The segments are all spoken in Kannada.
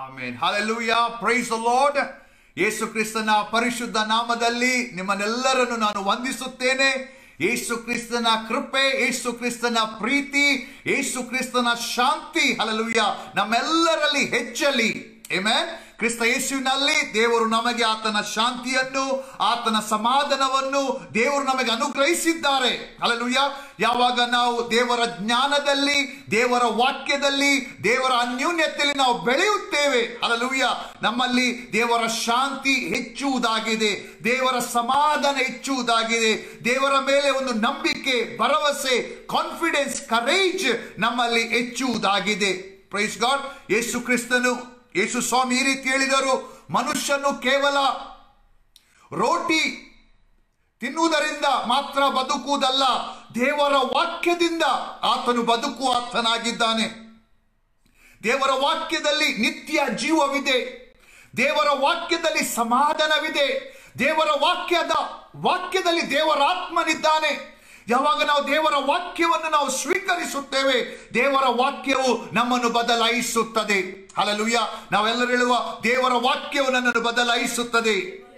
Amen hallelujah praise the Lord ಯೇಸು ಕ್ರಿಸ್ತನ ಪರಿಶುದ್ಧ ನಾಮದಲ್ಲಿ ನಿಮ್ಮನ್ನೆಲ್ಲರನ್ನು ನಾನು ವಂದಿಸುತ್ತೇನೆ ಯೇಸು ಕ್ರಿಸ್ತನ ಕೃಪೆ ಯೇಸು ಕ್ರಿಸ್ತನ ಪ್ರೀತಿ ಯೇಸು ಕ್ರಿಸ್ತನ ಶಾಂತಿ ಹಲಲುಯ್ಯ ನಮ್ಮೆಲ್ಲರಲ್ಲಿ ಹೆಚ್ಚಲಿ Amen. ಕ್ರಿಸ್ತ ಯೇಸುವಿನಲ್ಲಿ ದೇವರು ನಮಗೆ ಆತನ ಶಾಂತಿಯನ್ನು ಆತನ ಸಮಾಧಾನವನ್ನು ದೇವರು ನಮಗೆ ಅನುಗ್ರಹಿಸಿದ್ದಾರೆ ಅಲ್ಲಲುಯ್ಯ ಯಾವಾಗ ನಾವು ದೇವರ ಜ್ಞಾನದಲ್ಲಿ ದೇವರ ವಾಕ್ಯದಲ್ಲಿ ದೇವರ ಅನ್ಯೂನ್ಯತೆಯಲ್ಲಿ ನಾವು ಬೆಳೆಯುತ್ತೇವೆ ಅಲ್ಲಲುಯ್ಯ ನಮ್ಮಲ್ಲಿ ದೇವರ ಶಾಂತಿ ಹೆಚ್ಚುವುದಾಗಿದೆ ದೇವರ ಸಮಾಧಾನ ಹೆಚ್ಚುವುದಾಗಿದೆ ದೇವರ ಮೇಲೆ ಒಂದು ನಂಬಿಕೆ ಭರವಸೆ ಕಾನ್ಫಿಡೆನ್ಸ್ ಕರೇಜ್ ನಮ್ಮಲ್ಲಿ ಹೆಚ್ಚುವುದಾಗಿದೆ ಪ್ರೈಸ್ ಗಾಡ್ ಯೇಸು ಕ್ರಿಸ್ತನು ಯೇಸು ಸ್ವಾಮಿ ಈ ರೀತಿ ಹೇಳಿದರು ಮನುಷ್ಯನು ಕೇವಲ ರೋಟಿ ತಿನ್ನುವುದರಿಂದ ಮಾತ್ರ ಬದುಕುವುದಲ್ಲ ದೇವರ ವಾಕ್ಯದಿಂದ ಆತನು ಬದುಕುವ ಆತನಾಗಿದ್ದಾನೆ ದೇವರ ವಾಕ್ಯದಲ್ಲಿ ನಿತ್ಯ ಜೀವವಿದೆ ದೇವರ ವಾಕ್ಯದಲ್ಲಿ ಸಮಾಧಾನವಿದೆ ದೇವರ ವಾಕ್ಯದ ವಾಕ್ಯದಲ್ಲಿ ದೇವರ ಆತ್ಮನಿದ್ದಾನೆ ಯಾವಾಗ ನಾವು ದೇವರ ವಾಕ್ಯವನ್ನು ನಾವು ಸ್ವೀಕರಿಸುತ್ತೇವೆ ದೇವರ ವಾಕ್ಯವು ನಮ್ಮನ್ನು ಬದಲಾಯಿಸುತ್ತದೆ ಅಲ್ಲಲುಯ್ಯ ನಾವೆಲ್ಲರೂ ಹೇಳುವ ದೇವರ ವಾಕ್ಯವು ನನ್ನನ್ನು ಬದಲಾಯಿಸುತ್ತದೆ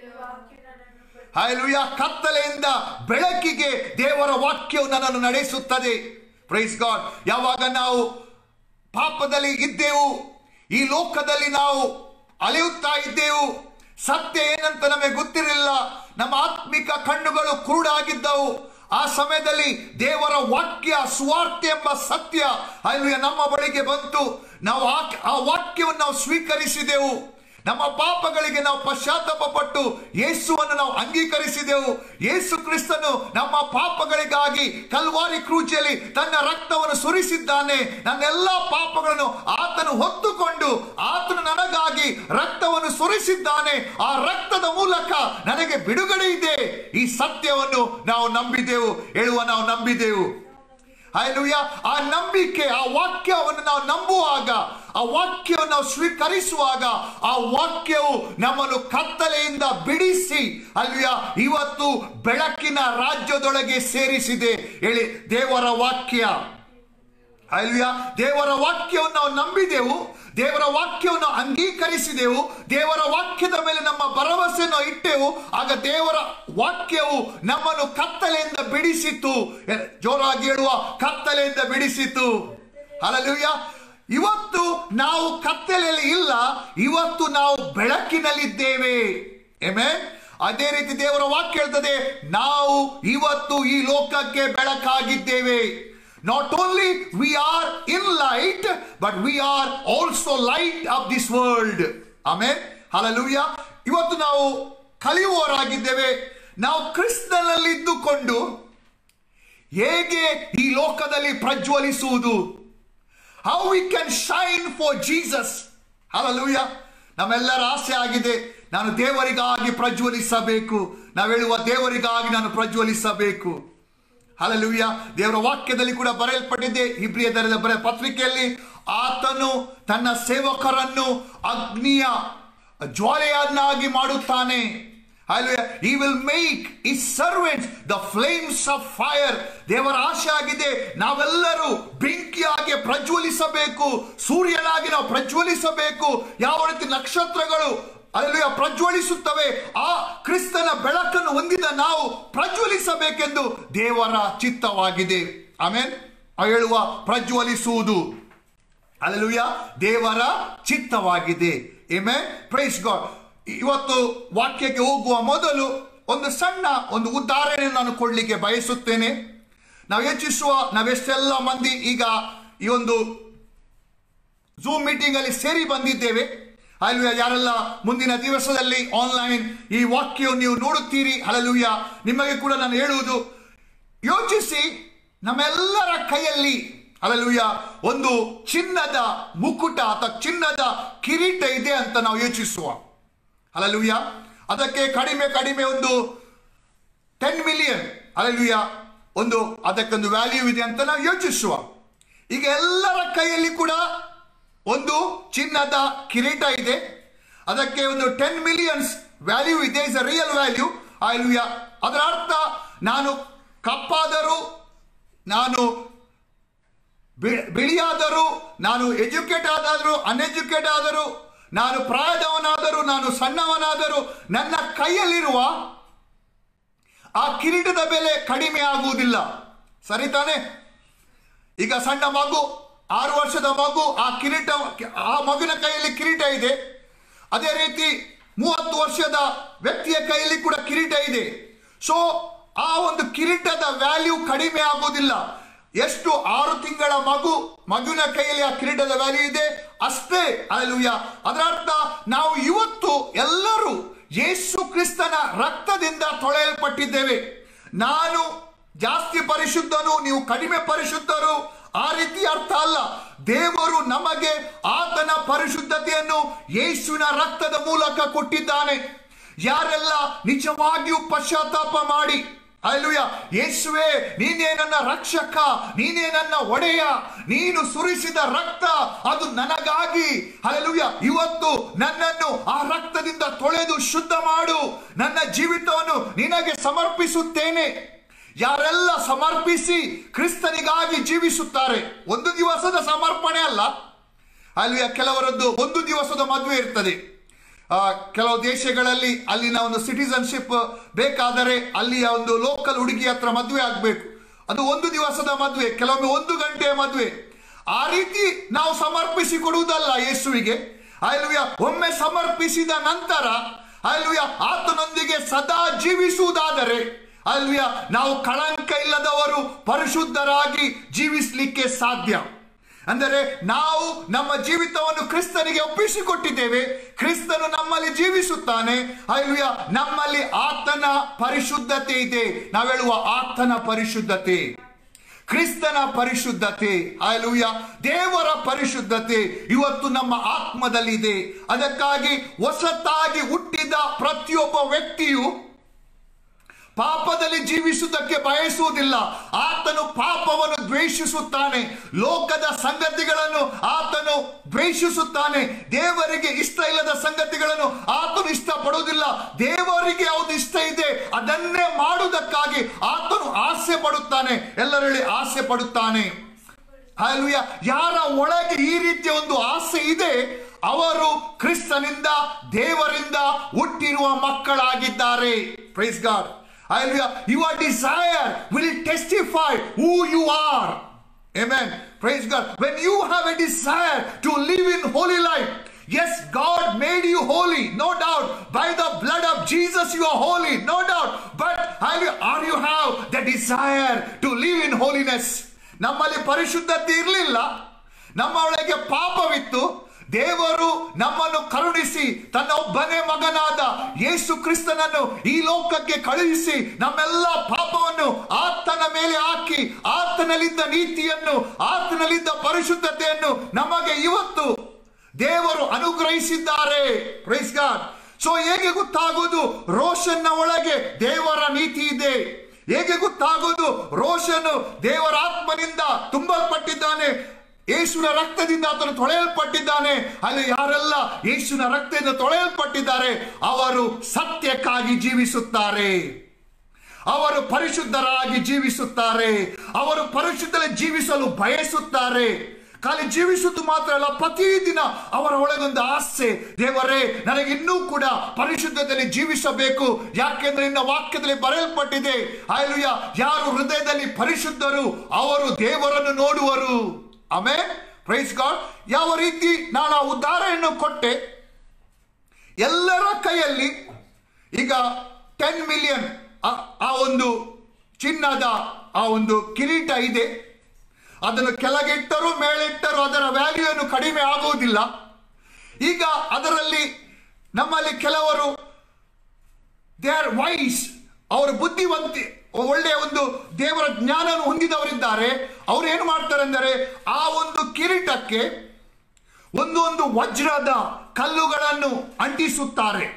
ಹಾಲೆಲೂಯ ಕತ್ತಲೆಯಿಂದ ಬೆಳಕಿಗೆ ದೇವರ ವಾಕ್ಯವು ನನ್ನನ್ನು ನಡೆಸುತ್ತದೆ ಪ್ರೈಸ್ ಗಾಡ್ ಯಾವಾಗ ನಾವು ಪಾಪದಲ್ಲಿ ಇದ್ದೆವು ಈ ಲೋಕದಲ್ಲಿ ನಾವು ಅಲೆಯುತ್ತಾ ಇದ್ದೆವು ಸತ್ಯ ಏನಂತ ನಮಗೆ ಗೊತ್ತಿರಲಿಲ್ಲ ನಮ್ಮ ಆತ್ಮಿಕ ಕಣ್ಣುಗಳು ಕುರುಡಾಗಿದ್ದವು ಆ ಸಮಯದಲ್ಲಿ ದೇವರ ವಾಕ್ಯ ಸುವಾರ್ತೆ ಎಂಬ ಸತ್ಯ ಅಲ್ಲಿ ನಮ್ಮ ಬಳಿಗೆ ಬಂತು ನಾವು ಆ- ಆ ವಾಕ್ಯವನ್ನು ನಾವು ಸ್ವೀಕರಿಸಿದೆವು ನಮ್ಮ ಪಾಪಗಳಿಗೆ ನಾವು ಪಶ್ಚಾತ್ತಾಪ ಪಟ್ಟು ಯೇಸುವನ್ನು ನಾವು ಅಂಗೀಕರಿಸಿದೆವು ಯೇಸು ಕ್ರಿಸ್ತನು ನಮ್ಮ ಪಾಪಗಳಿಗಾಗಿ ಕಲ್ವಾರಿ ಕ್ರೂಚಿಯಲ್ಲಿ ತನ್ನ ರಕ್ತವನ್ನು ಸುರಿಸಿದ್ದಾನೆ ನನ್ನೆಲ್ಲ ಪಾಪಗಳನ್ನು ಆತನು ಹೊತ್ತುಕೊಂಡು ಆತನು ನನಗಾಗಿ ರಕ್ತವನ್ನು ಸುರಿಸಿದ್ದಾನೆ ಆ ರಕ್ತದ ಮೂಲಕ ನನಗೆ ಬಿಡುಗಡೆ ಇದೆ ಈ ಸತ್ಯವನ್ನು ನಾವು ನಂಬಿದೆವು ಹೇಳುವ ನಾವು ನಂಬಿದೆವು ಹಾಲೆಲೂಯ ಆ ನಂಬಿಕೆ ಆ ವಾಕ್ಯವನ್ನು ನಾವು ನಂಬುವಾಗ ಆ ವಾಕ್ಯವನ್ನು ನಾವು ಸ್ವೀಕರಿಸುವಾಗ ಆ ವಾಕ್ಯವು ನಮ್ಮನ್ನು ಕತ್ತಲೆಯಿಂದ ಬಿಡಿಸಿ ಅಲ್ವಿಯ ಇವತ್ತು ಬೆಳಕಿನ ರಾಜ್ಯದೊಳಗೆ ಸೇರಿಸಿದೆ ಹೇಳಿ ದೇವರ ವಾಕ್ಯ ಅಲ್ವಿಯ ದೇವರ ವಾಕ್ಯವನ್ನು ನಾವು ನಂಬಿದೆವು ದೇವರ ವಾಕ್ಯವನ್ನು ಅಂಗೀಕರಿಸಿದೆವು ದೇವರ ವಾಕ್ಯದ ಮೇಲೆ ನಮ್ಮ ಭರವಸೆಯನ್ನು ಇಟ್ಟೆವು ಆಗ ದೇವರ ವಾಕ್ಯವು ನಮ್ಮನ್ನು ಕತ್ತಲೆಯಿಂದ ಬಿಡಿಸಿತು ಎ- ಜೋರಾಗಿ ಹೇಳುವ ಕತ್ತಲೆಯಿಂದ ಬಿಡಿಸಿತು ಅಲ್ಲೂಯ್ಯ ಇವತ್ತು ನಾವು ಕತ್ತಲೆಯಲ್ಲಿ ಇಲ್ಲ ಇವತ್ತು ನಾವು ಬೆಳಕಿನಲ್ಲಿದ್ದೇವೆ ಏಮೇ ಅದೇ ರೀತಿ ದೇವರ ವಾಕ್ಯ ಹೇಳ್ತದೆ ನಾವು ಇವತ್ತು ಈ ಲೋಕಕ್ಕೆ ಬೆಳಕಾಗಿದ್ದೇವೆ not only we are in light but we are also light of this world ಆಮೇಲೆ ಹಲಲೂಯ ಇವತ್ತು ನಾವು ಕಲಿಯುವವರಾಗಿದ್ದೇವೆ ನಾವು ಕ್ರಿಸ್ತನಲ್ಲಿ ಇದ್ದುಕೊಂಡು ಹೇಗೆ ಈ ಲೋಕದಲ್ಲಿ ಪ್ರಜ್ವಲಿಸುವುದು how we can shine for Jesus hallelujah ನಮ್ಮೆಲ್ಲರ ಆಸೆ ಆಗಿದೆ ನಾನು ದೇವರಿಗಾಗಿ ಪ್ರಜ್ವಲಿಸಬೇಕು ನಾವು ಹೇಳುವ ದೇವರಿಗಾಗಿ ನಾನು ಪ್ರಜ್ವಲಿಸಬೇಕು ಹಲಲುಯ್ಯ ದೇವರ ವಾಕ್ಯದಲ್ಲಿ ಕೂಡ ಬರೆಯಲ್ಪಟ್ಟಿದೆ ಇಬ್ರಿಯ ದರದ ಬರೆಯ ಪತ್ರಿಕೆಯಲ್ಲಿ ಆತನು ತನ್ನ ಸೇವಕರನ್ನು ಅಗ್ನಿಯ ಜ್ವಾಲೆಯನ್ನಾಗಿ ಮಾಡುತ್ತಾನೆ he will make his servants the flames of fire ದೇವರ ಆಶೆ ಆಗಿದೆ ನಾವೆಲ್ಲರೂ ಬೆಂಕಿಯಾಗಿ ಪ್ರಜ್ವಲಿಸಬೇಕು ಸೂರ್ಯನಾಗಿ ನಾವು ಪ್ರಜ್ವಲಿಸಬೇಕು ಯಾವ ರೀತಿ ನಕ್ಷತ್ರಗಳು ಅಲ್ಲಿ ಪ್ರಜ್ವಲಿಸುತ್ತವೆ ಆ ಕ್ರಿಸ್ತನ ಬೆಳಕನ್ನು ಹೊಂದಿದ ನಾವು ಪ್ರಜ್ವಲಿಸಬೇಕೆಂದು ದೇವರ ಚಿತ್ತವಾಗಿದೆ ಆಮೇಲೆ ಹೇಳುವ ಪ್ರಜ್ವಲಿಸುವುದು ಅಲ್ಲೂಯ ದೇವರ ಚಿತ್ತವಾಗಿದೆ ಏಮೆ ಪ್ರೈಸ್ ಗಾಡ್ ಇವತ್ತು ವಾಕ್ಯಕ್ಕೆ ಹೋಗುವ ಮೊದಲು ಒಂದು ಸಣ್ಣ ಒಂದು ಉದಾಹರಣೆ ನಾನು ಕೊಡ್ಲಿಕ್ಕೆ ಬಯಸುತ್ತೇನೆ ನಾವು ಯೋಚಿಸುವ ನಾವೆಷ್ಟೆಲ್ಲ ಮಂದಿ ಈಗ ಈ ಒಂದು ಝೂಮ್ ಮೀಟಿಂಗ್ ಅಲ್ಲಿ ಸೇರಿ ಬಂದಿದ್ದೇವೆ ಅಲ್ವೇ ಯಾರೆಲ್ಲ ಮುಂದಿನ ದಿವಸದಲ್ಲಿ ಆನ್ಲೈನ್ ಈ ವಾಕ್ಯವನ್ನು ನೀವು ನೋಡುತ್ತೀರಿ ಅಲ್ಲೂಯ್ಯ ನಿಮಗೆ ಕೂಡ ನಾನು ಹೇಳುವುದು ಯೋಚಿಸಿ ನಮ್ಮೆಲ್ಲರ ಕೈಯಲ್ಲಿ ಅಲ್ಲೂಯ್ಯ ಒಂದು ಚಿನ್ನದ ಮುಕುಟ ಅಥವಾ ಚಿನ್ನದ ಕಿರೀಟ ಇದೆ ಅಂತ ನಾವು ಯೋಚಿಸುವ ಅಲ್ಲೂಯ್ಯ ಅದಕ್ಕೆ ಕಡಿಮೆ ಕಡಿಮೆ ಒಂದು ಟೆನ್ ಮಿಲಿಯನ್ ಅಲ್ಲೂಯ್ಯ ಒಂದು ಅದಕ್ಕೊಂದು ವ್ಯಾಲ್ಯೂ ಇದೆ ಅಂತ ನಾವು ಯೋಚಿಸುವ ಈಗ ಎಲ್ಲರ ಕೈಯಲ್ಲಿ ಕೂಡ ಒಂದು ಚಿನ್ನದ ಕಿರೀಟ ಇದೆ ಅದಕ್ಕೆ ಒಂದು ಟೆನ್ ಮಿಲಿಯನ್ಸ್ ವ್ಯಾಲ್ಯೂ ಇದೆ ಇಸ್ ಅ ರಿಯಲ್ ವ್ಯಾಲ್ಯೂ ಅಲ್ವಿಯ ಅದರ ಅರ್ಥ ನಾನು ಕಪ್ಪಾದರೂ ನಾನು ಬಿ- ಬಿಳಿಯಾದರೂ ನಾನು ಎಜುಕೇಟ್ ಆದಾದರೂ ಅನ್ಎಜುಕೇಟ್ ಆದರೂ ನಾನು ಪ್ರಾಯದವನಾದರೂ ನಾನು ಸಣ್ಣವನಾದರೂ ನನ್ನ ಕೈಯಲ್ಲಿರುವ ಆ ಕಿರೀಟದ ಬೆಲೆ ಕಡಿಮೆ ಆಗುವುದಿಲ್ಲ ಸರಿ ತಾನೆ ಈಗ ಸಣ್ಣ ಮಗು ಆರು ವರ್ಷದ ಮಗು ಆ ಕಿರೀಟ ಆ ಮಗುವಿನ ಕೈಯಲ್ಲಿ ಕಿರೀಟ ಇದೆ ಅದೇ ರೀತಿ ಮೂವತ್ತು ವರ್ಷದ ವ್ಯಕ್ತಿಯ ಕೈಯಲ್ಲಿ ಕೂಡ ಕಿರೀಟ ಇದೆ ಸೊ ಆ ಒಂದು ಕಿರೀಟದ ವ್ಯಾಲ್ಯೂ ಕಡಿಮೆ ಆಗುವುದಿಲ್ಲ ಎಷ್ಟು ಆರು ತಿಂಗಳ ಮಗು ಮಗುವಿನ ಕೈಯಲ್ಲಿ ಆ ಕಿರೀಟದ ವ್ಯಾಲ್ಯೂ ಇದೆ ಅಷ್ಟೇ ಅಲ್ಲೂಯ ಅದರ ಅರ್ಥ ನಾವು ಇವತ್ತು ಎಲ್ಲರೂ ಯೇಸು ಕ್ರಿಸ್ತನ ರಕ್ತದಿಂದ ತೊಳೆಯಲ್ಪಟ್ಟಿದ್ದೇವೆ ನಾನು ಜಾಸ್ತಿ ಪರಿಶುದ್ಧನು ನೀವು ಕಡಿಮೆ ಪರಿಶುದ್ಧರು ಆ ರೀತಿ ಅರ್ಥ ಅಲ್ಲ ದೇವರು ನಮಗೆ ಆತನ ಪರಿಶುದ್ಧತೆಯನ್ನು ಯೇಸುವಿನ ರಕ್ತದ ಮೂಲಕ ಕೊಟ್ಟಿದ್ದಾನೆ ಯಾರೆಲ್ಲ ನಿಜವಾಗಿಯೂ ಪಶ್ಚಾತ್ತಾಪ ಮಾಡಿ ಅಲ್ಲೂಯ ಯೇಸುವೆ ನೀನೇ ನನ್ನ ರಕ್ಷಕ ನೀನೇ ನನ್ನ ಒಡೆಯ ನೀನು ಸುರಿಸಿದ ರಕ್ತ ಅದು ನನಗಾಗಿ ಅಲ್ಲೂಯ ಇವತ್ತು ನನ್ನನ್ನು ಆ ರಕ್ತದಿಂದ ತೊಳೆದು ಶುದ್ಧ ಮಾಡು ನನ್ನ ಜೀವಿತವನ್ನು ನಿನಗೆ ಸಮರ್ಪಿಸುತ್ತೇನೆ ಯಾರೆಲ್ಲ ಸಮರ್ಪಿಸಿ ಕ್ರಿಸ್ತನಿಗಾಗಿ ಜೀವಿಸುತ್ತಾರೆ ಒಂದು ದಿವಸದ ಸಮರ್ಪಣೆ ಅಲ್ಲ ಅಲ್ಲಿಯ ಕೆಲವರದ್ದು ಒಂದು ದಿವಸದ ಮದುವೆ ಇರ್ತದೆ ಆ, ಕೆಲವು ದೇಶಗಳಲ್ಲಿ ಅಲ್ಲಿನ ಒಂದು ಸಿಟಿಸನ್ಶಿಪ್ ಬೇಕಾದರೆ ಅಲ್ಲಿಯ ಒಂದು ಲೋಕಲ್ ಹುಡುಗಿ ಹತ್ರ ಮದುವೆ ಆಗಬೇಕು ಅದು ಒಂದು ದಿವಸದ ಮದುವೆ ಕೆಲವೊಮ್ಮೆ ಒಂದು ಗಂಟೆಯ ಮದುವೆ ಆ ರೀತಿ ನಾವು ಸಮರ್ಪಿಸಿ ಕೊಡುವುದಲ್ಲ ಯೇಸುವಿಗೆ ಅಲ್ವಿಯ ಒಮ್ಮೆ ಸಮರ್ಪಿಸಿದ ನಂತರ ಅಲ್ವಿಯ ಆತನೊಂದಿಗೆ ಸದಾ ಜೀವಿಸುವುದಾದರೆ ಅಲ್ವಿಯ ನಾವು ಕಳಂಕ ಇಲ್ಲದವರು ಪರಿಶುದ್ಧರಾಗಿ ಜೀವಿಸಲಿಕ್ಕೆ ಸಾಧ್ಯ ಅಂದರೆ ನಾವು ನಮ್ಮ ಜೀವಿತವನ್ನು ಕ್ರಿಸ್ತನಿಗೆ ಒಪ್ಪಿಸಿಕೊಟ್ಟಿದ್ದೇವೆ ಕ್ರಿಸ್ತನು ನಮ್ಮಲ್ಲಿ ಜೀವಿಸುತ್ತಾನೆ ಅಲ್ವಿಯ ನಮ್ಮಲ್ಲಿ ಆತನ ಪರಿಶುದ್ಧತೆ ಇದೆ ನಾವು ಹೇಳುವ ಆತನ ಪರಿಶುದ್ಧತೆ ಕ್ರಿಸ್ತನ ಪರಿಶುದ್ಧತೆ ಅಲುಯ ದೇವರ ಪರಿಶುದ್ಧತೆ ಇವತ್ತು ನಮ್ಮ ಆತ್ಮದಲ್ಲಿದೆ ಅದಕ್ಕಾಗಿ ಹೊಸತಾಗಿ ಹುಟ್ಟಿದ ಪ್ರತಿಯೊಬ್ಬ ವ್ಯಕ್ತಿಯು ಪಾಪದಲ್ಲಿ ಜೀವಿಸುವುದಕ್ಕೆ ಬಯಸುವುದಿಲ್ಲ ಆತನು ಪಾಪವನ್ನು ದ್ವೇಷಿಸುತ್ತಾನೆ ಲೋಕದ ಸಂಗತಿಗಳನ್ನು ಆತನು ದ್ವೇಷಿಸುತ್ತಾನೆ ದೇವರಿಗೆ ಇಷ್ಟ ಇಲ್ಲದ ಸಂಗತಿಗಳನ್ನು ಆತನು ಇಷ್ಟಪಡುವುದಿಲ್ಲ ದೇವರಿಗೆ ಯಾವುದು ಇಷ್ಟ ಇದೆ ಅದನ್ನೇ ಮಾಡುವುದಕ್ಕಾಗಿ ಆತನು ಆಸೆ ಪಡುತ್ತಾನೆ ಎಲ್ಲರಲ್ಲಿ ಆಸೆ ಪಡುತ್ತಾನೆ ಹಾಲುಯ ಯಾರ ಒಳಗೆ ಈ ರೀತಿಯ ಒಂದು ಆಸೆ ಇದೆ ಅವರು ಕ್ರಿಸ್ತನಿಂದ ದೇವರಿಂದ ಹುಟ್ಟಿರುವ ಮಕ್ಕಳಾಗಿದ್ದಾರೆ praise God Hallelujah. Your desire will testify who you are. Amen. Praise God. When you have a desire to live in holy life, yes, God made you holy, no doubt. By the blood of Jesus, you are holy, no doubt. But hallelujah, are you have the desire to live in holiness? ನಮ್ಮಲ್ಲಿ ಪರಿಶುದ್ಧತೆ ಇರಲಿಲ್ಲ ನಮ್ಮ ಒಳಗೆ ಪಾಪವಿತ್ತು ದೇವರು ನಮ್ಮನ್ನು ಕರುಣಿಸಿ ತನ್ನ ಒಬ್ಬನೇ ಮಗನಾದ ಯೇಸು ಕ್ರಿಸ್ತನನ್ನು ಈ ಲೋಕಕ್ಕೆ ಕಳುಹಿಸಿ ನಮ್ಮೆಲ್ಲ ಪಾಪವನ್ನು ಆತನ ಮೇಲೆ ಹಾಕಿ ಆತನಲ್ಲಿದ್ದ ನೀತಿಯನ್ನು ಆತನಲ್ಲಿದ್ದ ಪರಿಶುದ್ಧತೆಯನ್ನು ನಮಗೆ ಇವತ್ತು ದೇವರು ಅನುಗ್ರಹಿಸಿದ್ದಾರೆ ಪ್ರೈಸ್ ಗಾಡ್ ಸೊ ಹೇಗೆ ಗೊತ್ತಾಗುವುದು ರೋಷನ್ನ ಒಳಗೆ ದೇವರ ನೀತಿ ಇದೆ ಹೇಗೆ ಗೊತ್ತಾಗುವುದು ರೋಷನು ದೇವರ ಆತ್ಮನಿಂದ ತುಂಬಲ್ಪಟ್ಟಿದ್ದಾನೆ ಯೇಸುವಿನ ರಕ್ತದಿಂದ ಆತನು ತೊಳೆಯಲ್ಪಟ್ಟಿದ್ದಾನೆ ಅಲ್ಲಿ ಯಾರೆಲ್ಲ ಯೇಸುವಿನ ರಕ್ತದಿಂದ ತೊಳೆಯಲ್ಪಟ್ಟಿದ್ದಾರೆ ಅವರು ಸತ್ಯಕ್ಕಾಗಿ ಜೀವಿಸುತ್ತಾರೆ ಅವರು ಪರಿಶುದ್ಧರಾಗಿ ಜೀವಿಸುತ್ತಾರೆ ಅವರು ಪರಿಶುದ್ಧರಲ್ಲಿ ಜೀವಿಸಲು ಬಯಸುತ್ತಾರೆ ಖಾಲಿ ಜೀವಿಸುವುದು ಮಾತ್ರ ಅಲ್ಲ ಪ್ರತಿದಿನ ಅವರ ಒಳಗೊಂದು ಆಸೆ ದೇವರೇ ನನಗೆ ಇನ್ನೂ ಕೂಡ ಪರಿಶುದ್ಧದಲ್ಲಿ ಜೀವಿಸಬೇಕು ಯಾಕೆಂದ್ರೆ ಇನ್ನ ವಾಕ್ಯದಲ್ಲಿ ಬರೆಯಲ್ಪಟ್ಟಿದೆ ಆಯ್ಲುಯ ಯಾರು ಹೃದಯದಲ್ಲಿ ಪರಿಶುದ್ಧರು ಅವರು ದೇವರನ್ನು ನೋಡುವರು ಆಮೇಲೆ ಪ್ರೈಸ್ ಗಾಡ್ ಯಾವ ರೀತಿ ನಾನು ಆ ಉದಾಹರಣೆಯನ್ನು ಕೊಟ್ಟೆ ಎಲ್ಲರ ಕೈಯಲ್ಲಿ ಈಗ ಟೆನ್ ಮಿಲಿಯನ್ ಆ ಒಂದು ಚಿನ್ನದ ಆ ಒಂದು ಕಿರೀಟ ಇದೆ ಅದನ್ನು ಕೆಳಗಿಟ್ಟರೂ ಮೇಲಿಟ್ಟರೂ ಅದರ ವ್ಯಾಲ್ಯೂಯನ್ನು ಕಡಿಮೆ ಆಗುವುದಿಲ್ಲ ಈಗ ಅದರಲ್ಲಿ ನಮ್ಮಲ್ಲಿ ಕೆಲವರು ದೇ ಆರ್ ವೈಸ್ ಅವರು ಬುದ್ಧಿವಂತಿ ಒಳ್ಳೆಯ ಒಂದು ದೇವರ ಜ್ಞಾನ ಹೊಂದಿದವರಿದ್ದಾರೆ ಅವ್ರು ಏನು ಮಾಡ್ತಾರೆ ಅಂದರೆ ಆ ಒಂದು ಕಿರೀಟಕ್ಕೆ ಒಂದು ಒಂದು ವಜ್ರದ ಕಲ್ಲುಗಳನ್ನು ಅಂಟಿಸುತ್ತಾರೆ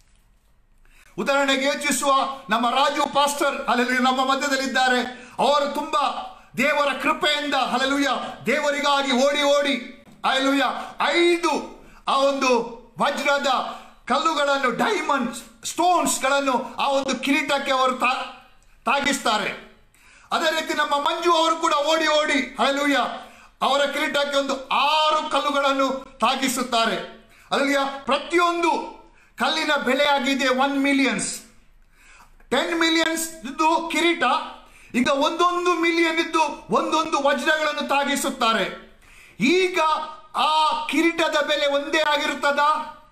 ಉದಾಹರಣೆಗೆ ಯೋಚಿಸುವ ನಮ್ಮ ರಾಜು ಪಾಸ್ಟರ್ ಅಲ್ಲಿ ನಮ್ಮ ಮಧ್ಯದಲ್ಲಿದ್ದಾರೆ ಅವರು ತುಂಬಾ ದೇವರ ಕೃಪೆಯಿಂದ ಹಲಲುಯ ದೇವರಿಗಾಗಿ ಓಡಿ ಓಡಿ ಅಲುಯ ಐದು ಆ ಒಂದು ವಜ್ರದ ಕಲ್ಲುಗಳನ್ನು ಡೈಮಂಡ್ ಸ್ಟೋನ್ಸ್ ಗಳನ್ನು ಆ ಒಂದು ಕಿರೀಟಕ್ಕೆ ಅವರು ತಾ- ತಾಗಿಸ್ತಾರೆ ಅದೇ ರೀತಿ ನಮ್ಮ ಮಂಜು ಅವರು ಕೂಡ ಓಡಿ ಓಡಿ ಹಲಲುಯ ಅವರ ಕಿರೀಟಕ್ಕೆ ಒಂದು ಆರು ಕಲ್ಲುಗಳನ್ನು ತಾಗಿಸುತ್ತಾರೆ ಅಲ್ಲಿಯ ಪ್ರತಿಯೊಂದು ಕಲ್ಲಿನ ಬೆಲೆ ಆಗಿದೆ ಒನ್ ಮಿಲಿಯನ್ಸ್ ಟೆನ್ ಮಿಲಿಯನ್ಸ್ ಇದ್ದು ಕಿರೀಟ ಈಗ ಒಂದೊಂದು ಮಿಲಿಯನ್ ಇದ್ದು ಒಂದೊಂದು ವಜ್ರಗಳನ್ನು ತಾಗಿಸುತ್ತಾರೆ ಈಗ ಆ ಕಿರೀಟದ ಬೆಲೆ ಒಂದೇ ಆಗಿರುತ್ತದಾ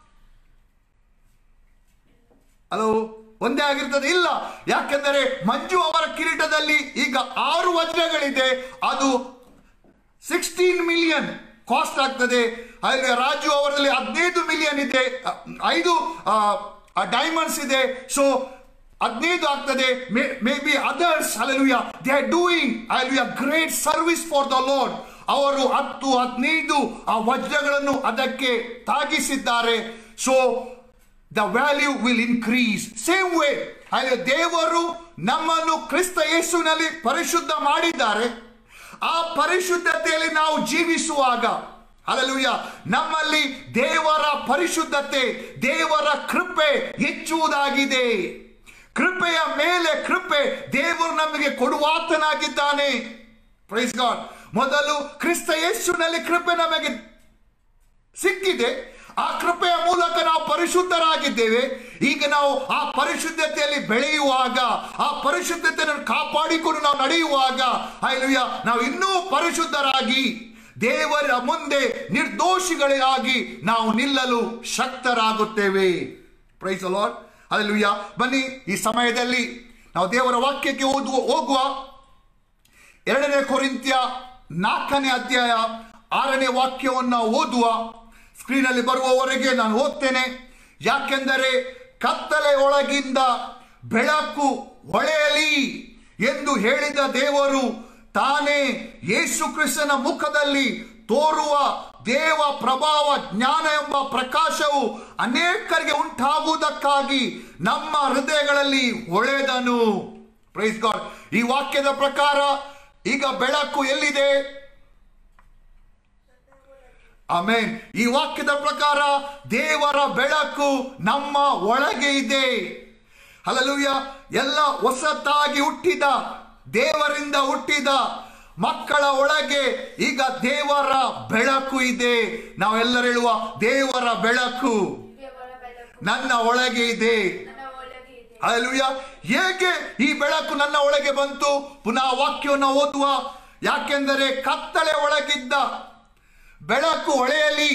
ಹಲೋ ಒಂದೇ ಆಗಿರ್ತದೆ ಇಲ್ಲ ಯಾಕೆಂದರೆ ಮಂಜು ಅವರ ಕಿರೀಟದಲ್ಲಿ ಈಗ ಆರು ವಜ್ರಗಳಿದೆ ಅದು ಸಿಕ್ಸ್ಟೀನ್ ಮಿಲಿಯನ್ ಕಾಸ್ಟ್ ಆಗ್ತದೆ ಅಲ್ಲಿ ರಾಜು ಅವರಲ್ಲಿ ಹದಿನೈದು ಮಿಲಿಯನ್ ಇದೆ ಅ, ಐದು ಡೈಮಂಡ್ಸ್ ಇದೆ ಸೊ ಹದಿನೈದು ಆಗ್ತದೆ maybe others alleluia they are doing alleluia great service for the Lord ಅವರು ಹತ್ತು ಹದಿನೈದು ಆ ವಜ್ರಗಳನ್ನು ಅದಕ್ಕೆ ತಾಗಿಸಿದ್ದಾರೆ so the value will increase same way ಅಲ್ಲಿ ದೇವರು ನಮ್ಮನ್ನು ಕ್ರಿಸ್ತ ಯೇಸುವಿನಲ್ಲಿ ಪರಿಶುದ್ಧ ಮಾಡಿದ್ದಾರೆ ಆ ಪರಿಶುದ್ಧತೆಯಲ್ಲಿ ನಾವು ಜೀವಿಸುವಾಗ ಅಲ್ಲೂಯ ನಮ್ಮಲ್ಲಿ ದೇವರ ಪರಿಶುದ್ಧತೆ ದೇವರ ಕೃಪೆ ಹೆಚ್ಚುವುದಾಗಿದೆ ಕೃಪೆಯ ಮೇಲೆ ಕೃಪೆ ದೇವರು ನಮಗೆ ಕೊಡುವಾತನಾಗಿದ್ದಾನೆ ಪ್ರೈಸ್ ಗಾಡ್ ಮೊದಲು ಕ್ರಿಸ್ತ ಯೇಸುವಿನಲ್ಲಿ ಕೃಪೆ ನಮಗೆ ಸಿಕ್ಕಿದೆ ಆ ಕೃಪೆಯ ಮೂಲಕ ನಾವು ಪರಿಶುದ್ಧರಾಗಿದ್ದೇವೆ ಈಗ ನಾವು ಆ ಪರಿಶುದ್ಧತೆಯಲ್ಲಿ ಬೆಳೆಯುವಾಗ ಆ ಪರಿಶುದ್ಧತೆಯನ್ನು ಕಾಪಾಡಿಕೊಂಡು ನಾವು ನಡೆಯುವಾಗ ಅಯ್ಯ ನಾವು ಇನ್ನೂ ಪರಿಶುದ್ಧರಾಗಿ ದೇವರ ಮುಂದೆ ನಿರ್ದೋಷಿಗಳಾಗಿ ನಾವು ನಿಲ್ಲಲು ಶಕ್ತರಾಗುತ್ತೇವೆ ಪ್ರೈಸ್ ಲಾರ್ಡ್ ಅಲ್ಲೂಯ್ಯ ಬನ್ನಿ ಈ ಸಮಯದಲ್ಲಿ ನಾವು ದೇವರ ವಾಕ್ಯಕ್ಕೆ ಓದುವ ಹೋಗುವ ಎರಡನೇ ಕೊರಿಂತ್ಯ ನಾಲ್ಕನೇ ಅಧ್ಯಾಯ ಆರನೇ ವಾಕ್ಯವನ್ನು ಓದುವ ಸ್ಕ್ರೀನಲ್ಲಿ ಬರುವವರೆಗೆ ನಾನು ಓದ್ತೇನೆ ಯಾಕೆಂದರೆ ಕತ್ತಲೆ ಒಳಗಿಂದ ಬೆಳಕು ಹೊಳೆಯಲಿ ಎಂದು ಹೇಳಿದ ದೇವರು ತಾನೇ ಯೇಸು ಕ್ರಿಸ್ತನ ಮುಖದಲ್ಲಿ ತೋರುವ ದೇವ ಪ್ರಭಾವ ಜ್ಞಾನ ಎಂಬ ಪ್ರಕಾಶವು ಅನೇಕರಿಗೆ ಉಂಟಾಗುವುದಕ್ಕಾಗಿ ನಮ್ಮ ಹೃದಯಗಳಲ್ಲಿ ಹೊಳೆದನು ಪ್ರೈಸ್ ಗಾಡ್ ಈ ವಾಕ್ಯದ ಪ್ರಕಾರ ಈಗ ಬೆಳಕು ಎಲ್ಲಿದೆ ಆಮೇನ್ ಈ ವಾಕ್ಯದ ಪ್ರಕಾರ ದೇವರ ಬೆಳಕು ನಮ್ಮ ಒಳಗೆ ಇದೆ ಹಲಲುಯ್ಯ ಎಲ್ಲ ಹೊಸತಾಗಿ ಹುಟ್ಟಿದ ದೇವರಿಂದ ಹುಟ್ಟಿದ ಮಕ್ಕಳ ಒಳಗೆ ಈಗ ದೇವರ ಬೆಳಕು ಇದೆ ನಾವೆಲ್ಲರೂ ಹೇಳುವ ದೇವರ ಬೆಳಕು ದೇವರ ಬೆಳಕು ನನ್ನ ಒಳಗೆ ಇದೆ ನನ್ನ ಒಳಗೆ ಇದೆ ಅಲ್ಲೂಯ ಹೇಗೆ ಈ ಬೆಳಕು ನನ್ನ ಒಳಗೆ ಬಂತು ಪುನಃ ವಾಕ್ಯವನ್ನು ಓದುವ ಯಾಕೆಂದರೆ ಕತ್ತಲೆ ಒಳಗಿದ್ದ ಬೆಳಕು ಹೊಳೆಯಲಿ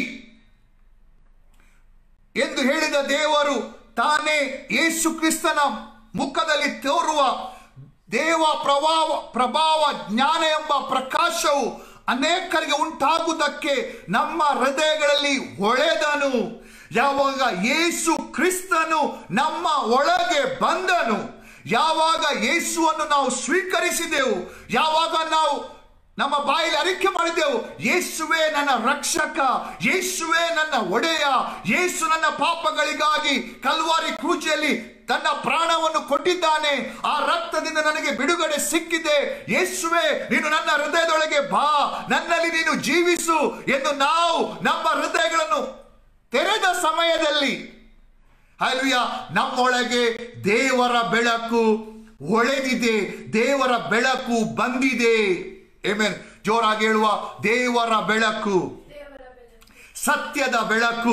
ಎಂದು ಹೇಳಿದ ದೇವರು ತಾನೇ ಯೇಸು ಕ್ರಿಸ್ತನ ಮುಖದಲ್ಲಿ ತೋರುವ ದೇವ ಪ್ರಭಾವ ಪ್ರಭಾವ ಜ್ಞಾನ ಎಂಬ ಪ್ರಕಾಶವು ಅನೇಕರಿಗೆ ಉಂಟಾಗುವುದಕ್ಕೆ ನಮ್ಮ ಹೃದಯಗಳಲ್ಲಿ ಹೊಳೆದನು ಯಾವಾಗ ಯೇಸು ಕ್ರಿಸ್ತನು ನಮ್ಮ ಒಳಗೆ ಬಂದನು ಯಾವಾಗ ಯೇಸುವನ್ನು ನಾವು ಸ್ವೀಕರಿಸಿದೆವು ಯಾವಾಗ ನಾವು ನಮ್ಮ ಬಾಯಲ್ಲಿ ಅರಿಕೆ ಮಾಡಿದೆವು ಯೇಸುವೆ ನನ್ನ ರಕ್ಷಕ ಯೇಸುವೆ ನನ್ನ ಒಡೆಯ ಯೇಸು ನನ್ನ ಪಾಪಗಳಿಗಾಗಿ ಕಲ್ವಾರಿ ಕ್ರೂಚಿಯಲ್ಲಿ ತನ್ನ ಪ್ರಾಣವನ್ನು ಕೊಟ್ಟಿದ್ದಾನೆ ಆ ರಕ್ತದಿಂದ ನನಗೆ ಬಿಡುಗಡೆ ಸಿಕ್ಕಿದೆ ಯೇಸುವೆ ನೀನು ನನ್ನ ಹೃದಯದೊಳಗೆ ಬಾ ನನ್ನಲ್ಲಿ ನೀನು ಜೀವಿಸು ಎಂದು ನಾವು ನಮ್ಮ ಹೃದಯಗಳನ್ನು ತೆರೆದ ಸಮಯದಲ್ಲಿ ಅಲ್ವಿಯ ನಮ್ಮೊಳಗೆ ದೇವರ ಬೆಳಕು ಹೊಳೆದಿದೆ ದೇವರ ಬೆಳಕು ಬಂದಿದೆ ಏಮೇನ್ ಜೋರಾಗಿ ಹೇಳುವ ದೇವರ ಬೆಳಕು ದೇವರ ಬೆಳಕು ಸತ್ಯದ ಬೆಳಕು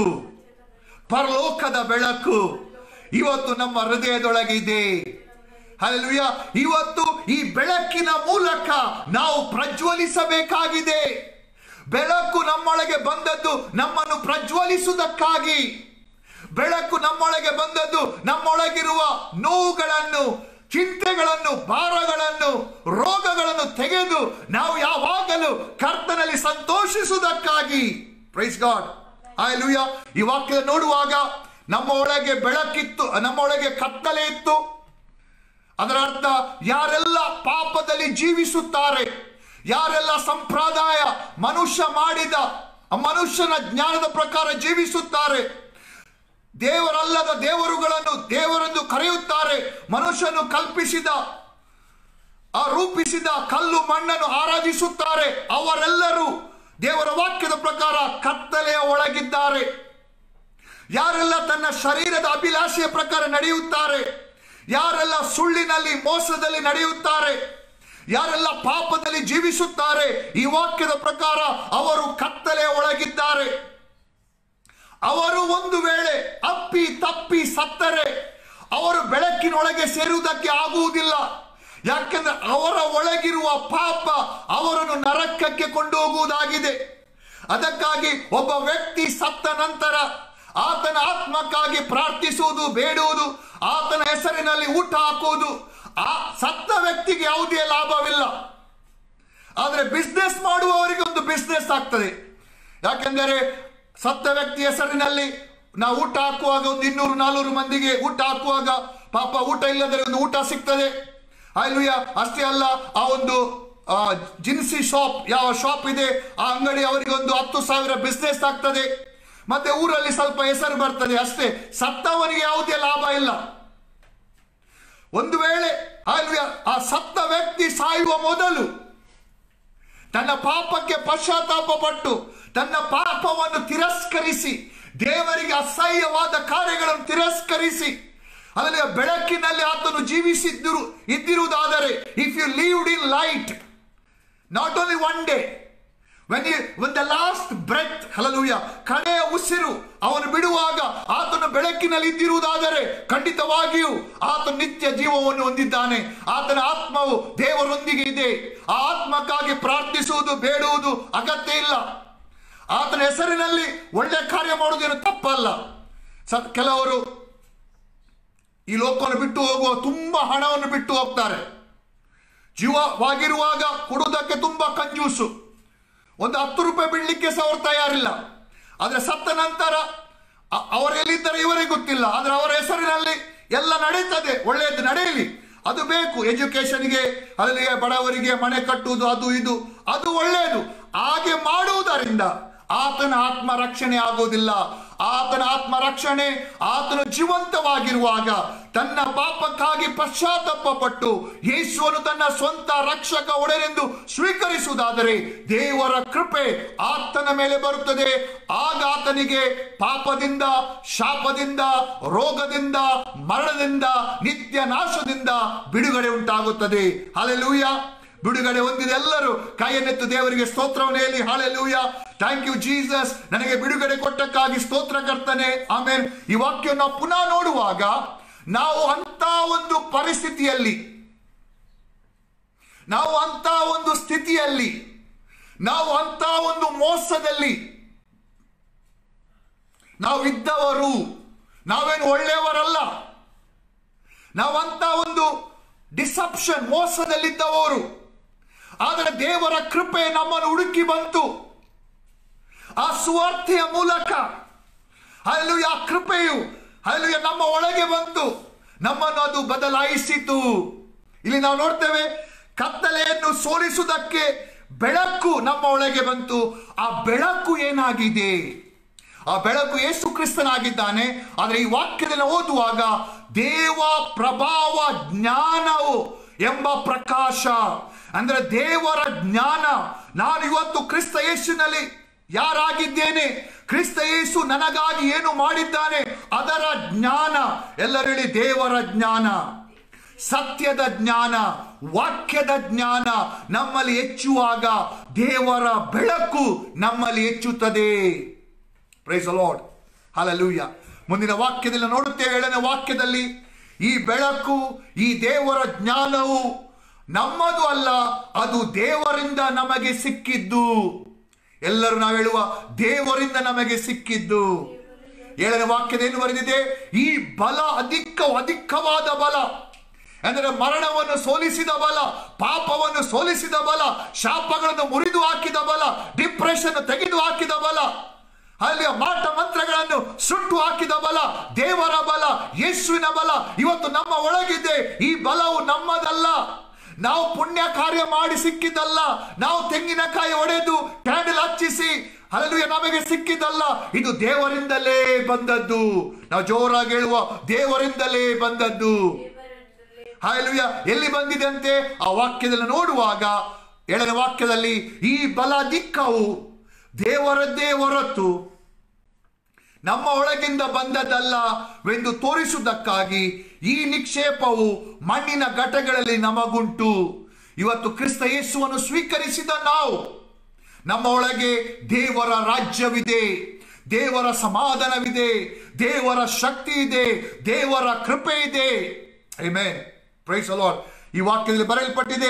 ಪರಲೋಕದ ಬೆಳಕು ಇವತ್ತು ನಮ್ಮ ಹೃದಯದೊಳಗೆ ಇದೆ ಅಲ್ವಿಯ ಇವತ್ತು ಈ ಬೆಳಕಿನ ಮೂಲಕ ನಾವು ಪ್ರಜ್ವಲಿಸಬೇಕಾಗಿದೆ ಬೆಳಕು ನಮ್ಮೊಳಗೆ ಬಂದದ್ದು ನಮ್ಮನ್ನು ಪ್ರಜ್ವಲಿಸುವುದಕ್ಕಾಗಿ ಬೆಳಕು ನಮ್ಮೊಳಗೆ ಬಂದದ್ದು ನಮ್ಮೊಳಗಿರುವ ನೋವುಗಳನ್ನು ಚಿಂತೆಗಳನ್ನು ಭಾರಗಳನ್ನು ರೋಗಗಳನ್ನು ತೆಗೆದು ನಾವು ಯಾವಾಗಲೂ ಕರ್ತನಲ್ಲಿ ಸಂತೋಷಿಸುವುದಕ್ಕಾಗಿ ಪ್ರೈಸ್ ಗಾಡ್ ಲೂಯ ಈ ವಾಕ್ಯ ನೋಡುವಾಗ ನಮ್ಮ ಒಳಗೆ ಬೆಳಕಿತ್ತು ನಮ್ಮ ಒಳಗೆ ಕತ್ತಲೆ ಇತ್ತು ಅದರ ಅರ್ಥ ಯಾರೆಲ್ಲ ಪಾಪದಲ್ಲಿ ಜೀವಿಸುತ್ತಾರೆ ಯಾರೆಲ್ಲ ಸಂಪ್ರದಾಯ ಮನುಷ್ಯ ಮಾಡಿದ ಆ ಮನುಷ್ಯನ ಜ್ಞಾನದ ಪ್ರಕಾರ ಜೀವಿಸುತ್ತಾರೆ ದೇವರಲ್ಲದ ದೇವರುಗಳನ್ನು ದೇವರೆಂದು ಕರೆಯುತ್ತಾರೆ ಮನುಷ್ಯನು ಕಲ್ಪಿಸಿದ ಆ ರೂಪಿಸಿದ ಕಲ್ಲು ಮಣ್ಣನ್ನು ಆರಾಧಿಸುತ್ತಾರೆ ಅವರೆಲ್ಲರೂ ದೇವರ ವಾಕ್ಯದ ಪ್ರಕಾರ ಕತ್ತಲೆಯ ಒಳಗಿದ್ದಾರೆ ಯಾರೆಲ್ಲ ತನ್ನ ಶರೀರದ ಅಭಿಲಾಷೆಯ ಪ್ರಕಾರ ನಡೆಯುತ್ತಾರೆ ಯಾರೆಲ್ಲ ಸುಳ್ಳಿನಲ್ಲಿ ಮೋಸದಲ್ಲಿ ನಡೆಯುತ್ತಾರೆ ಯಾರೆಲ್ಲ ಪಾಪದಲ್ಲಿ ಜೀವಿಸುತ್ತಾರೆ ಈ ವಾಕ್ಯದ ಪ್ರಕಾರ ಅವರು ಕತ್ತಲೆಯ ಒಳಗಿದ್ದಾರೆ ಅವರು ಒಂದು ವೇಳೆ ಅಪ್ಪಿ ತಪ್ಪಿ ಸತ್ತರೆ ಅವರು ಬೆಳಕಿನೊಳಗೆ ಸೇರುವುದಕ್ಕೆ ಆಗುವುದಿಲ್ಲ ಯಾಕೆಂದ್ರೆ ಅವರ ಒಳಗಿರುವ ಪಾಪ ಅವರನ್ನು ನರಕಕ್ಕೆ ಕೊಂಡೋಗುವುದಾಗಿದೆ ಅದಕ್ಕಾಗಿ ಒಬ್ಬ ವ್ಯಕ್ತಿ ಸತ್ತ ನಂತರ ಆತನ ಆತ್ಮಕ್ಕಾಗಿ ಪ್ರಾರ್ಥಿಸುವುದು ಬೇಡುವುದು ಆತನ ಹೆಸರಿನಲ್ಲಿ ಊಟ ಹಾಕುವುದು ಆ ಸತ್ತ ವ್ಯಕ್ತಿಗೆ ಯಾವುದೇ ಲಾಭವಿಲ್ಲ ಆದರೆ ಬಿಸ್ನೆಸ್ ಮಾಡುವವರಿಗೆ ಒಂದು ಬಿಸ್ನೆಸ್ ಆಗ್ತದೆ ಯಾಕೆಂದರೆ ಸತ್ತ ವ್ಯಕ್ತಿ ಹೆಸರಿನಲ್ಲಿ ನಾವು ಊಟ ಹಾಕುವಾಗ ಒಂದು ಇನ್ನೂರು ನಾಲ್ನೂರು ಮಂದಿಗೆ ಊಟ ಹಾಕುವಾಗ ಪಾಪ ಊಟ ಇಲ್ಲದರೆ ಒಂದು ಊಟ ಸಿಗ್ತದೆ ಅಲ್ವಿಯ ಅಷ್ಟೇ ಅಲ್ಲ ಆ ಒಂದು ಆ, ಜಿನ್ಸಿ ಶಾಪ್ ಯಾವ ಶಾಪ್ ಇದೆ ಆ ಅಂಗಡಿ ಅವರಿಗೆ ಒಂದು ಹತ್ತು ಸಾವಿರ ಬಿಸ್ನೆಸ್ ಆಗ್ತದೆ ಮತ್ತೆ ಊರಲ್ಲಿ ಸ್ವಲ್ಪ ಹೆಸರು ಬರ್ತದೆ ಅಷ್ಟೇ ಸತ್ತವನಿಗೆ ಯಾವುದೇ ಲಾಭ ಇಲ್ಲ ಒಂದು ವೇಳೆ ಅಲ್ವಿಯ ಆ ಸತ್ತ ವ್ಯಕ್ತಿ ಸಾಯುವ ಮೊದಲು ತನ್ನ ಪಾಪಕ್ಕೆ ಪಶ್ಚಾತ್ತಾಪ ಪಟ್ಟು ತನ್ನ ಪಾಪವನ್ನು ತಿರಸ್ಕರಿಸಿ ದೇವರಿಗೆ ಅಸಹ್ಯವಾದ ಕಾರ್ಯಗಳನ್ನು ತಿರಸ್ಕರಿಸಿ ಅದರಲ್ಲಿ ಬೆಳಕಿನಲ್ಲಿ ಆತನು ಜೀವಿಸಿದ್ದರು ಇದ್ದಿರುವುದಾದರೆ if you lived in light not only one day when you when the last breath hallelujah ಕಡೆಯ ಉಸಿರು ಅವನು ಬಿಡುವಾಗ ಆತನು ಬೆಳಕಿನಲ್ಲಿ ಇದ್ದಿರುವುದಾದರೆ ಖಂಡಿತವಾಗಿಯೂ ಆತನು ನಿತ್ಯ ಜೀವವನ್ನು ಹೊಂದಿದ್ದಾನೆ ಆತನ ಆತ್ಮವು ದೇವರೊಂದಿಗೆ ಇದೆ ಆ ಆತ್ಮಕ್ಕಾಗಿ ಪ್ರಾರ್ಥಿಸುವುದು ಬೇಡುವುದು ಅಗತ್ಯ ಇಲ್ಲ ಆತನ ಹೆಸರಿನಲ್ಲಿ ಒಳ್ಳೆ ಕಾರ್ಯ ಮಾಡುವುದೇನು ತಪ್ಪಲ್ಲ ಸ ಕೆಲವರು ಈ ಲೋಕವನ್ನು ಬಿಟ್ಟು ಹೋಗುವ ತುಂಬಾ ಹಣವನ್ನು ಬಿಟ್ಟು ಹೋಗ್ತಾರೆ ಜೀವವಾಗಿರುವಾಗ ಕೊಡುವುದಕ್ಕೆ ತುಂಬಾ ಕಂಜೂಸು ಒಂದು ಹತ್ತು ರೂಪಾಯಿ ಬಿಡ್ಲಿಕ್ಕೆ ಸಹ ಅವರು ತಯಾರಿಲ್ಲ ಆದರೆ ಸತ್ತ ನಂತರ ಅ- ಅವರು ಎಲ್ಲಿದ್ದಾರೆ ಇವರಿಗೆ ಗೊತ್ತಿಲ್ಲ ಆದರೆ ಅವರ ಹೆಸರಿನಲ್ಲಿ ಎಲ್ಲ ನಡೀತದೆ ಒಳ್ಳೆಯದು ನಡೆಯಲಿ ಅದು ಬೇಕು ಎಜುಕೇಶನ್ಗೆ ಅಲ್ಲಿ ಬಡವರಿಗೆ ಮನೆ ಕಟ್ಟುವುದು ಅದು ಇದು ಅದು ಒಳ್ಳೆಯದು ಹಾಗೆ ಮಾಡುವುದರಿಂದ ಆತನ ಆತ್ಮ ರಕ್ಷಣೆ ಆಗುವುದಿಲ್ಲ ಆತನ ಆತ್ಮ ರಕ್ಷಣೆ ಆತನು ಜೀವಂತವಾಗಿರುವಾಗ ತನ್ನ ಪಾಪಕ್ಕಾಗಿ ಪಶ್ಚಾತ್ತಾಪ ಪಟ್ಟು ಯೇಸುವನ್ನು ತನ್ನ ಸ್ವಂತ ರಕ್ಷಕ ಒಡೆನೆಂದು ಸ್ವೀಕರಿಸುವುದಾದರೆ ದೇವರ ಕೃಪೆ ಆತನ ಮೇಲೆ ಬರುತ್ತದೆ ಆಗ ಆತನಿಗೆ ಪಾಪದಿಂದ ಶಾಪದಿಂದ ರೋಗದಿಂದ ಮರಣದಿಂದ ನಿತ್ಯ ನಾಶದಿಂದ ಬಿಡುಗಡೆ ಉಂಟಾಗುತ್ತದೆ ಹಾಲೆಲೂಯ ಬಿಡುಗಡೆ ಹೊಂದಿದ ಎಲ್ಲರೂ ಕೈಯನ್ನೆತ್ತು ದೇವರಿಗೆ ಸ್ತೋತ್ರವನ್ನು ಹೇಳಿ ಹಾಲೆಲೂಯ ಥ್ಯಾಂಕ್ ಯು ಜೀಸಸ್ ನನಗೆ ಬಿಡುಗಡೆ ಕೊಟ್ಟಕ್ಕಾಗಿ ಸ್ತೋತ್ರ ಕರ್ತನೆ ಆಮೇಲೆ ಈ ವಾಕ್ಯ ನಾವು ಪುನಃ ನೋಡುವಾಗ ನಾವು ಅಂತ ಒಂದು ಪರಿಸ್ಥಿತಿಯಲ್ಲಿ ನಾವು ಅಂತ ಒಂದು ಸ್ಥಿತಿಯಲ್ಲಿ ನಾವು ಅಂತ ಒಂದು ಮೋಸದಲ್ಲಿ ನಾವು ಇದ್ದವರು ನಾವೇನು ಒಳ್ಳೆಯವರಲ್ಲ ನಾವಂತ ಒಂದು ಡಿಸಪ್ಷನ್ ಮೋಸದಲ್ಲಿದ್ದವರು ಆದರೆ ದೇವರ ಕೃಪೆ ನಮ್ಮನ್ನು ಹುಡುಕಿ ಬಂತು ಆ ಸುವಾರ್ತೆಯ ಮೂಲಕ ಅಲ್ಲೂ ಆ ಕೃಪೆಯು ಅಲ್ಲೂ ನಮ್ಮ ಒಳಗೆ ಬಂತು ನಮ್ಮನ್ನು ಅದು ಬದಲಾಯಿಸಿತು ಇಲ್ಲಿ ನಾವು ನೋಡ್ತೇವೆ ಕತ್ತಲೆಯನ್ನು ಸೋಲಿಸುವುದಕ್ಕೆ ಬೆಳಕು ನಮ್ಮ ಒಳಗೆ ಬಂತು ಆ ಬೆಳಕು ಏನಾಗಿದೆ ಆ ಬೆಳಕು ಯೇಸು ಕ್ರಿಸ್ತನಾಗಿದ್ದಾನೆ ಆದರೆ ಈ ವಾಕ್ಯದಲ್ಲಿ ಓದುವಾಗ ದೇವ ಪ್ರಭಾವ ಜ್ಞಾನವು ಎಂಬ ಪ್ರಕಾಶ ಅಂದ್ರೆ ದೇವರ ಜ್ಞಾನ ನಾನು ಇವತ್ತು ಕ್ರಿಸ್ತ ಯೇಸುನಲ್ಲಿ ಯಾರಾಗಿದ್ದೇನೆ ಕ್ರಿಸ್ತ ಯೇಸು ನನಗಾಗಿ ಏನು ಮಾಡಿದ್ದಾನೆ ಅದರ ಜ್ಞಾನ ಎಲ್ಲರೂ ಹೇಳಿ ದೇವರ ಜ್ಞಾನ ಸತ್ಯದ ಜ್ಞಾನ ವಾಕ್ಯದ ಜ್ಞಾನ ನಮ್ಮಲ್ಲಿ ಹೆಚ್ಚುವಾಗ ದೇವರ ಬೆಳಕು ನಮ್ಮಲ್ಲಿ ಹೆಚ್ಚುತ್ತದೆ ಪ್ರೈಸ್ ಲಾರ್ಡ್ ಹಾಲೆಲೂಯ ಮುಂದಿನ ವಾಕ್ಯದಲ್ಲಿ ನೋಡುತ್ತೇವೆ ಏಳನೇ ವಾಕ್ಯದಲ್ಲಿ ಈ ಬೆಳಕು ಈ ದೇವರ ಜ್ಞಾನವು ನಮ್ಮದು ಅಲ್ಲ ಅದು ದೇವರಿಂದ ನಮಗೆ ಸಿಕ್ಕಿದ್ದು ಎಲ್ಲರೂ ನಾವು ಹೇಳುವ ದೇವರಿಂದ ನಮಗೆ ಸಿಕ್ಕಿದ್ದು ಏಳನೇ ವಾಕ್ಯದ ಏನು ಬರೆದಿದೆ ಈ ಬಲ ಅಧಿಕ ಅಧಿಕವಾದ ಬಲ ಅಂದರೆ ಮರಣವನ್ನು ಸೋಲಿಸಿದ ಬಲ ಪಾಪವನ್ನು ಸೋಲಿಸಿದ ಬಲ ಶಾಪಗಳನ್ನು ಮುರಿದು ಹಾಕಿದ ಬಲ ಡಿಪ್ರೆಷನ್ ತೆಗೆದು ಹಾಕಿದ ಬಲ ಅಲ್ಲಿ ಮಾಟ ಮಂತ್ರಗಳನ್ನು ಸುಟ್ಟು ಹಾಕಿದ ಬಲ ದೇವರ ಬಲ ಯೇಸುವಿನ ಬಲ ಇವತ್ತು ನಮ್ಮ ಒಳಗಿದೆ ಈ ಬಲವು ನಮ್ಮದಲ್ಲ ನಾವು ಪುಣ್ಯ ಕಾರ್ಯ ಮಾಡಿ ಸಿಕ್ಕಿದ್ದಲ್ಲ ನಾವು ತೆಂಗಿನಕಾಯಿ ಒಡೆದು ಕ್ಯಾಂಡಲ್ ಹಚ್ಚಿಸಿ ಅಲ್ಲೂ ನಮಗೆ ಸಿಕ್ಕಿದ್ದಲ್ಲ ಇದು ದೇವರಿಂದಲೇ ಬಂದದ್ದು ನಾವು ಜೋರಾಗಿ ಹೇಳುವ ದೇವರಿಂದಲೇ ಬಂದದ್ದು ದೇವರಿಂದಲೇ ಹಾಲೆಲೂಯ ಎಲ್ಲಿ ಬಂದಿದೆ ಅಂತೆ ಆ ವಾಕ್ಯದಲ್ಲಿ ನೋಡುವಾಗ ಏಳನೇ ವಾಕ್ಯದಲ್ಲಿ ಈ ಬಲ ದಿಕ್ಕವು ದೇವರದ್ದೇ ಹೊರತು ನಮ್ಮ ಒಳಗಿಂದ ಬಂದದ್ದಲ್ಲವೆಂದು ತೋರಿಸುವುದಕ್ಕಾಗಿ ಈ ನಿಕ್ಷೇಪವು ಮಣ್ಣಿನ ಘಟಗಳಲ್ಲಿ ನಮಗುಂಟು ಇವತ್ತು ಕ್ರಿಸ್ತ ಯೇಸುವನ್ನು ಸ್ವೀಕರಿಸಿದ ನಾವು ನಮ್ಮ ಒಳಗೆ ದೇವರ ರಾಜ್ಯವಿದೆ ದೇವರ ಸಮಾಧಾನವಿದೆ ದೇವರ ಶಕ್ತಿ ಇದೆ ದೇವರ ಕೃಪೆ ಇದೆ Amen. Praise the Lord. ಈ ವಾಕ್ಯದಲ್ಲಿ ಬರೆಯಲ್ಪಟ್ಟಿದೆ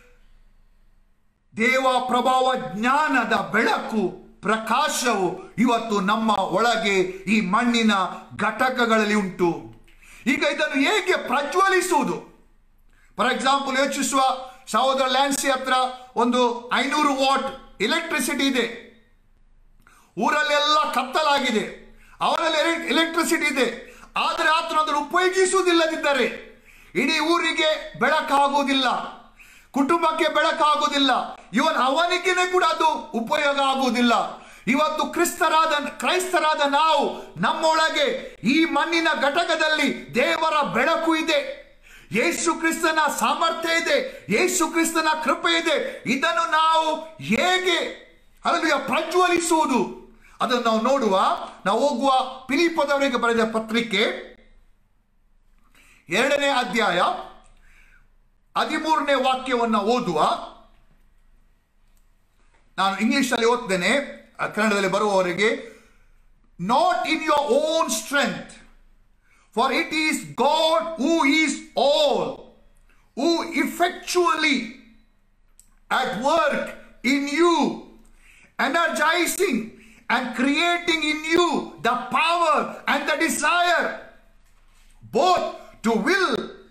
ದೇವ ಪ್ರಭಾವ ಜ್ಞಾನದ ಬೆಳಕು ಪ್ರಕಾಶವು ಇವತ್ತು ನಮ್ಮ ಒಳಗೆ ಈ ಮಣ್ಣಿನ ಘಟಕಗಳಲ್ಲಿ ಉಂಟು ಈಗ ಇದನ್ನು ಹೇಗೆ ಪ್ರಜ್ವಲಿಸುವುದು ಫಾರ್ ಎಕ್ಸಾಂಪಲ್ ಯೋಚಿಸುವ ಸಹೋದರ ಲ್ಯಾನ್ಸಿ ಹತ್ರ ಒಂದು ಐನೂರು ವಾಟ್ ಎಲೆಕ್ಟ್ರಿಸಿಟಿ ಇದೆ ಊರಲ್ಲೆಲ್ಲ ಕತ್ತಲಾಗಿದೆ ಅವರಲ್ಲಿ ಎಲೆಕ್ಟ್ರಿಸಿಟಿ ಇದೆ ಆದರೆ ಆತನು ಅದನ್ನು ಉಪಯೋಗಿಸುವುದಿಲ್ಲದಿದ್ದರೆ ಇಡೀ ಊರಿಗೆ ಬೆಳಕಾಗುವುದಿಲ್ಲ ಕುಟುಂಬಕ್ಕೆ ಬೆಳಕಾಗುವುದಿಲ್ಲ ಇವನ್ ಅವನಿಗೆ ಕೂಡ ಅದು ಉಪಯೋಗ ಆಗುವುದಿಲ್ಲ ಇವತ್ತು ಕ್ರಿಸ್ತರಾದ ಕ್ರೈಸ್ತರಾದ ನಾವು ನಮ್ಮೊಳಗೆ ಈ ಮಣ್ಣಿನ ಘಟಕದಲ್ಲಿ ದೇವರ ಬೆಳಕು ಇದೆ ಯೇಸು ಕ್ರಿಸ್ತನ ಸಾಮರ್ಥ್ಯ ಇದೆ ಯೇಸು ಕ್ರಿಸ್ತನ ಕೃಪೆ ಇದೆ ಇದನ್ನು ನಾವು ಹೇಗೆ ಅಲ್ಲಿಯ ಪ್ರಜ್ವಲಿಸುವುದು ಅದನ್ನು ನಾವು ನೋಡುವ ನಾವು ಹೋಗುವ ಪಿಲಿಪದವರಿಗೆ ಬರೆದ ಪತ್ರಿಕೆ ಎರಡನೇ ಅಧ್ಯಾಯ ಹದಿಮೂರನೇ ವಾಕ್ಯವನ್ನು ಓದುವ ನಾನು ಇಂಗ್ಲಿಷಲ್ಲಿ ಓದ್ತೇನೆ ಆ, ಕನ್ನಡದಲ್ಲಿ ಬರುವವರಿಗೆ not in your own strength for it is God who is all who effectually at work in you, energizing and creating in you the power and the desire both to will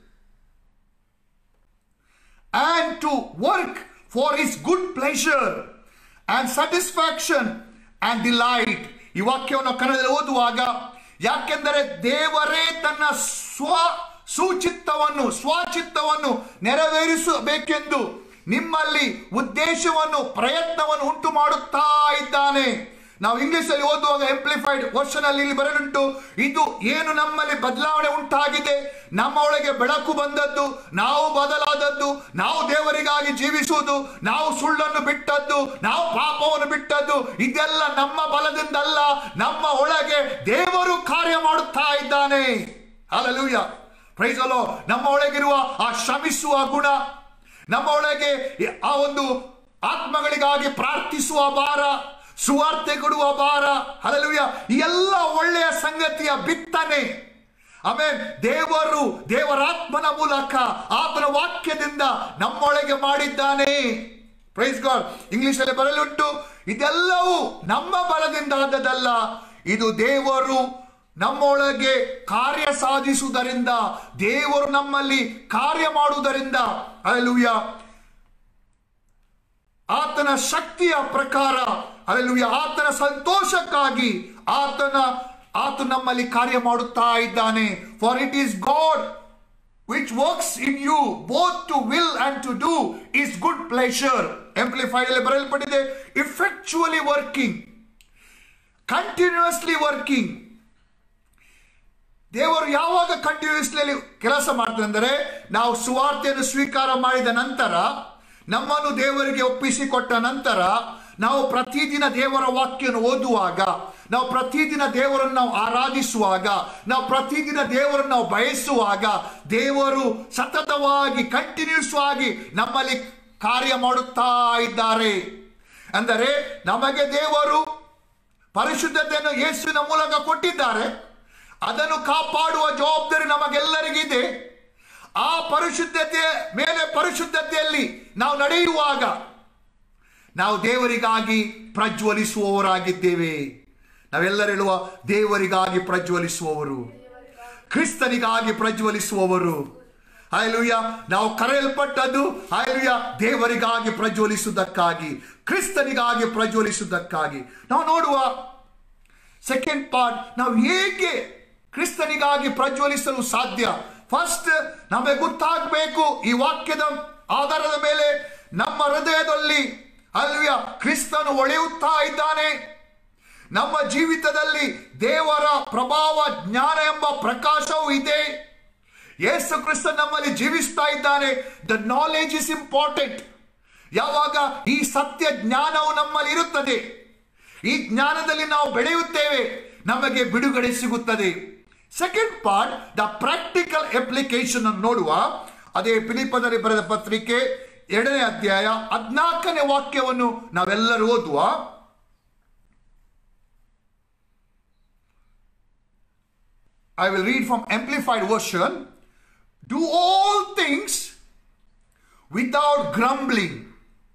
and to work for his good pleasure and satisfaction and delight ಈ ವಾಕ್ಯವನ್ನು ಕನ್ನಡದಲ್ಲಿ ಓದುವಾಗ ಯಾಕೆಂದರೆ ದೇವರೇ ತನ್ನ ಸ್ವ ಸುಚಿತ್ತವನ್ನು ಸ್ವಚಿತ್ತವನ್ನು ನೆರವೇರಿಸಬೇಕೆಂದು ನಿಮ್ಮಲ್ಲಿ ಉದ್ದೇಶವನ್ನು ಪ್ರಯತ್ನವನ್ನು ಉಂಟು ಮಾಡುತ್ತಾ ಇದ್ದಾನೆ ನಾವು ಇಂಗ್ಲಿಷ್ ಅಲ್ಲಿ ಓದುವಾಗ ಎಂಪ್ಲಿಫೈಡ್ ವರ್ಷನ್ ಅಲ್ಲಿ ಇಲ್ಲಿ ಬರಲುಂಟು ಇದು ಏನು ನಮ್ಮಲ್ಲಿ ಬದಲಾವಣೆ ಉಂಟಾಗಿದೆ ನಮ್ಮ ಒಳಗೆ ಬೆಳಕು ಬಂದದ್ದು ನಾವು ಬದಲಾದದ್ದು ನಾವು ದೇವರಿಗಾಗಿ ಜೀವಿಸುವುದು ನಾವು ಸುಳ್ಳನ್ನು ಬಿಟ್ಟದ್ದು ನಾವು ಪಾಪವನ್ನು ಬಿಟ್ಟದ್ದು ಇದೆಲ್ಲ ನಮ್ಮ ಬಲದಿಂದಲ್ಲ ನಮ್ಮ ಒಳಗೆ ದೇವರು ಕಾರ್ಯ ಮಾಡುತ್ತಾ ಇದ್ದಾನೆ ಅಲ್ಲೂಯ ಪ್ರೈಸ್ ಅಲೋ ನಮ್ಮ ಒಳಗಿರುವ ಆ ಶ್ರಮಿಸುವ ಗುಣ ನಮ್ಮ ಒಳಗೆ ಆ ಒಂದು ಆತ್ಮಗಳಿಗಾಗಿ ಪ್ರಾರ್ಥಿಸುವ ಭಾರ ಸುವಾರ್ತೆ ಕೊಡುವ ಭಾರ ಹಲಲುಯ ಈ ಎಲ್ಲ ಒಳ್ಳೆಯ ಸಂಗತಿಯ ಬಿತ್ತನೆ ಆಮೇಲೆ ದೇವರು ದೇವರಾತ್ಮನ ಮೂಲಕ ಆತನ ವಾಕ್ಯದಿಂದ ನಮ್ಮೊಳಗೆ ಮಾಡಿದ್ದಾನೆ ಪ್ರೈಸ್ ಗಾಡ್ ಇಂಗ್ಲಿಷ್ ಅಲ್ಲಿ ಬರಲುಂಟು ಇದೆಲ್ಲವೂ ನಮ್ಮ ಬಲದಿಂದ ಆದದಲ್ಲ ಇದು ದೇವರು ನಮ್ಮೊಳಗೆ ಕಾರ್ಯ ಸಾಧಿಸುವುದರಿಂದ ದೇವರು ನಮ್ಮಲ್ಲಿ ಕಾರ್ಯ ಮಾಡುವುದರಿಂದ ಅಲ್ಲೂಯ ಆತನ ಶಕ್ತಿಯ ಪ್ರಕಾರ ಅಲ್ಲೂಯ ಆತನ ಸಂತೋಷಕ್ಕಾಗಿ ಆತನ ಆತ ನಮ್ಮಲ್ಲಿ ಕಾರ್ಯ ಮಾಡುತ್ತಾ ಇದ್ದಾನೆ for it is God which works in you both to will and to do his good pleasure amplified ಅಲ್ಲಿ ಬರೆಯಲ್ಪಟ್ಟಿದೆ ಇಫೆಕ್ಚುಯಲಿ ವರ್ಕಿಂಗ್ ಕಂಟಿನ್ಯೂಸ್ಲಿ ವರ್ಕಿಂಗ್ ದೇವರು ಯಾವಾಗ ಕಂಟಿನ್ಯೂಸ್ಲಿ ಕೆಲಸ ಮಾಡ್ತಾರೆ ಅಂದರೆ ನಾವು ಸುವಾರ್ತೆಯನ್ನು ಸ್ವೀಕಾರ ಮಾಡಿದ ನಂತರ ನಮ್ಮನ್ನು ದೇವರಿಗೆ ಒಪ್ಪಿಸಿಕೊಟ್ಟ ನಂತರ ನಾವು ಪ್ರತಿದಿನ ದೇವರ ವಾಕ್ಯವನ್ನು ಓದುವಾಗ ನಾವು ಪ್ರತಿದಿನ ದೇವರನ್ನು ನಾವು ಆರಾಧಿಸುವಾಗ ನಾವು ಪ್ರತಿದಿನ ದೇವರನ್ನು ನಾವು ಬಯಸುವಾಗ ದೇವರು ಸತತವಾಗಿ ಕಂಟಿನ್ಯೂಸ್ ಆಗಿ ನಮ್ಮಲ್ಲಿ ಕಾರ್ಯ ಮಾಡುತ್ತಾ ಇದ್ದಾರೆ ಅಂದರೆ ನಮಗೆ ದೇವರು ಪರಿಶುದ್ಧತೆಯನ್ನು ಯೇಸುವಿನ ಮೂಲಕ ಕೊಟ್ಟಿದ್ದಾರೆ ಅದನ್ನು ಕಾಪಾಡುವ ಜವಾಬ್ದಾರಿ ನಮಗೆಲ್ಲರಿಗಿದೆ ಆ ಪರಿಶುದ್ಧತೆ ಮೇಲೆ ಪರಿಶುದ್ಧತೆಯಲ್ಲಿ ನಾವು ನಡೆಯುವಾಗ ನಾವು ದೇವರಿಗಾಗಿ ಪ್ರಜ್ವಲಿಸುವವರಾಗಿದ್ದೇವೆ ನಾವೆಲ್ಲರೂ ಹೇಳುವ ದೇವರಿಗಾಗಿ ಪ್ರಜ್ವಲಿಸುವವರು ಕ್ರಿಸ್ತನಿಗಾಗಿ ಪ್ರಜ್ವಲಿಸುವವರು ಹಾಯಲುಯ್ಯ ನಾವು ಕರೆಯಲ್ಪಟ್ಟದ್ದು ಹಾಯಲುಯ್ಯ ದೇವರಿಗಾಗಿ ಪ್ರಜ್ವಲಿಸುವುದಕ್ಕಾಗಿ ಕ್ರಿಸ್ತನಿಗಾಗಿ ಪ್ರಜ್ವಲಿಸುವುದಕ್ಕಾಗಿ ನಾವು ನೋಡುವ ಸೆಕೆಂಡ್ ಪಾರ್ಟ್ ನಾವು ಹೇಗೆ ಕ್ರಿಸ್ತನಿಗಾಗಿ ಪ್ರಜ್ವಲಿಸಲು ಸಾಧ್ಯ ಫಸ್ಟ್ ನಮಗೆ ಗೊತ್ತಾಗಬೇಕು ಈ ವಾಕ್ಯದ ಆಧಾರದ ಮೇಲೆ ನಮ್ಮ ಹೃದಯದಲ್ಲಿ ಅಲ್ವಿಯ ಕ್ರಿಸ್ತನು ಒಳೆಯುತ್ತಾ ಇದ್ದಾನೆ ನಮ್ಮ ಜೀವಿತದಲ್ಲಿ ದೇವರ ಪ್ರಭಾವ ಜ್ಞಾನ ಎಂಬ ಪ್ರಕಾಶವೂ ಇದೆ ಯೇಸು ಕ್ರಿಸ್ತ ನಮ್ಮಲ್ಲಿ ಜೀವಿಸ್ತಾ ಇದ್ದಾನೆ ದ ನಾಲೆಜ್ ಇಸ್ ಇಂಪಾರ್ಟೆಂಟ್ ಯಾವಾಗ ಈ ಸತ್ಯ ಜ್ಞಾನವು ನಮ್ಮಲ್ಲಿ ಇರುತ್ತದೆ ಈ ಜ್ಞಾನದಲ್ಲಿ ನಾವು ಬೆಳೆಯುತ್ತೇವೆ ನಮಗೆ ಬಿಡುಗಡೆ ಸಿಗುತ್ತದೆ second part the practical application ಅನ್ನು ನೋಡುವ ಅದೇ ಫಿಲಿಪದಲ್ಲಿ ಬರೆದ ಪತ್ರಿಕೆ ಎರಡನೇ ಅಧ್ಯಾಯ ಹದ್ನಾಲ್ಕನೇ ವಾಕ್ಯವನ್ನು ನಾವೆಲ್ಲರೂ ಓದುವ I will read from Amplified Version. Do all things without grumbling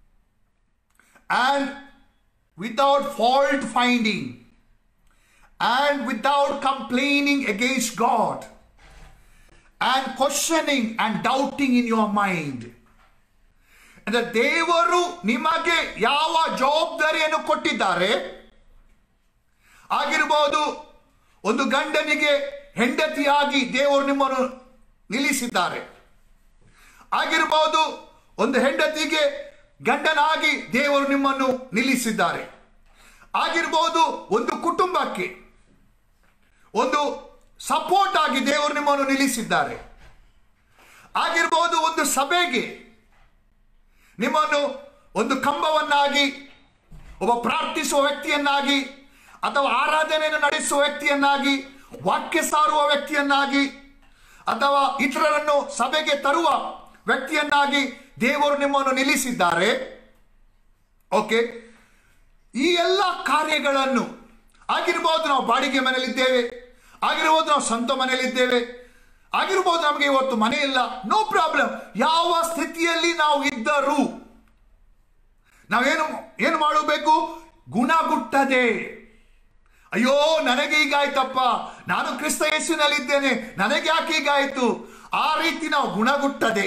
and without fault finding and without complaining against God and questioning and doubting in your mind. ಅಂದ್ರೆ ದೇವರು ನಿಮಗೆ ಯಾವ ಜವಾಬ್ದಾರಿಯನ್ನು ಕೊಟ್ಟಿದ್ದಾರೆ ಆಗಿರಬಹುದು ಒಂದು ಗಂಡನಿಗೆ ಹೆಂಡತಿಯಾಗಿ ದೇವರು ನಿಮ್ಮನ್ನು ನಿಲ್ಲಿಸಿದ್ದಾರೆ ಆಗಿರಬಹುದು ಒಂದು ಹೆಂಡತಿಗೆ ಗಂಡನಾಗಿ ದೇವರು ನಿಮ್ಮನ್ನು ನಿಲ್ಲಿಸಿದ್ದಾರೆ ಆಗಿರಬಹುದು ಒಂದು ಕುಟುಂಬಕ್ಕೆ ಒಂದು ಸಪೋರ್ಟ್ ಆಗಿ ದೇವರು ನಿಮ್ಮನ್ನು ನಿಲ್ಲಿಸಿದ್ದಾರೆ ಆಗಿರಬಹುದು ಒಂದು ಸಭೆಗೆ ನಿಮ್ಮನ್ನು ಒಂದು ಕಂಬವನ್ನಾಗಿ ಒಬ್ಬ ಪ್ರಾರ್ಥಿಸುವ ವ್ಯಕ್ತಿಯನ್ನಾಗಿ ಅಥವಾ ಆರಾಧನೆಯನ್ನು ನಡೆಸುವ ವ್ಯಕ್ತಿಯನ್ನಾಗಿ ವಾಕ್ಯ ಸಾರುವ ವ್ಯಕ್ತಿಯನ್ನಾಗಿ ಅಥವಾ ಇತರರನ್ನು ಸಭೆಗೆ ತರುವ ವ್ಯಕ್ತಿಯನ್ನಾಗಿ ದೇವರು ನಿಮ್ಮನ್ನು ನಿಲ್ಲಿಸಿದ್ದಾರೆ ಓಕೆ ಈ ಎಲ್ಲ ಕಾರ್ಯಗಳನ್ನು ಆಗಿರ್ಬೋದು ನಾವು ಬಾಡಿಗೆ ಮನೆಯಲ್ಲಿದ್ದೇವೆ ಆಗಿರ್ಬೋದು ನಾವು ಸ್ವಂತ ಮನೆಯಲ್ಲಿದ್ದೇವೆ ಆಗಿರ್ಬೋದು ನಮಗೆ ಇವತ್ತು ಮನೆ ಇಲ್ಲ ನೋ ಪ್ರಾಬ್ಲಮ್ ಯಾವ ಸ್ಥಿತಿಯಲ್ಲಿ ನಾವು ಇದ್ದರೂ ನಾವೇನು ಏನು ಮಾಡಬೇಕು ಗುಣಗುಟ್ಟದೆ ಅಯ್ಯೋ ನನಗೆ ಹೀಗಾಯ್ತಪ್ಪ ನಾನು ಕ್ರಿಸ್ತ ಯೇಸುವಿನಲ್ಲಿದ್ದೇನೆ ನನಗೆ ಯಾಕೆ ಹೀಗಾಯ್ತು ಆ ರೀತಿ ನಾವು ಗುಣಗುಟ್ಟದೆ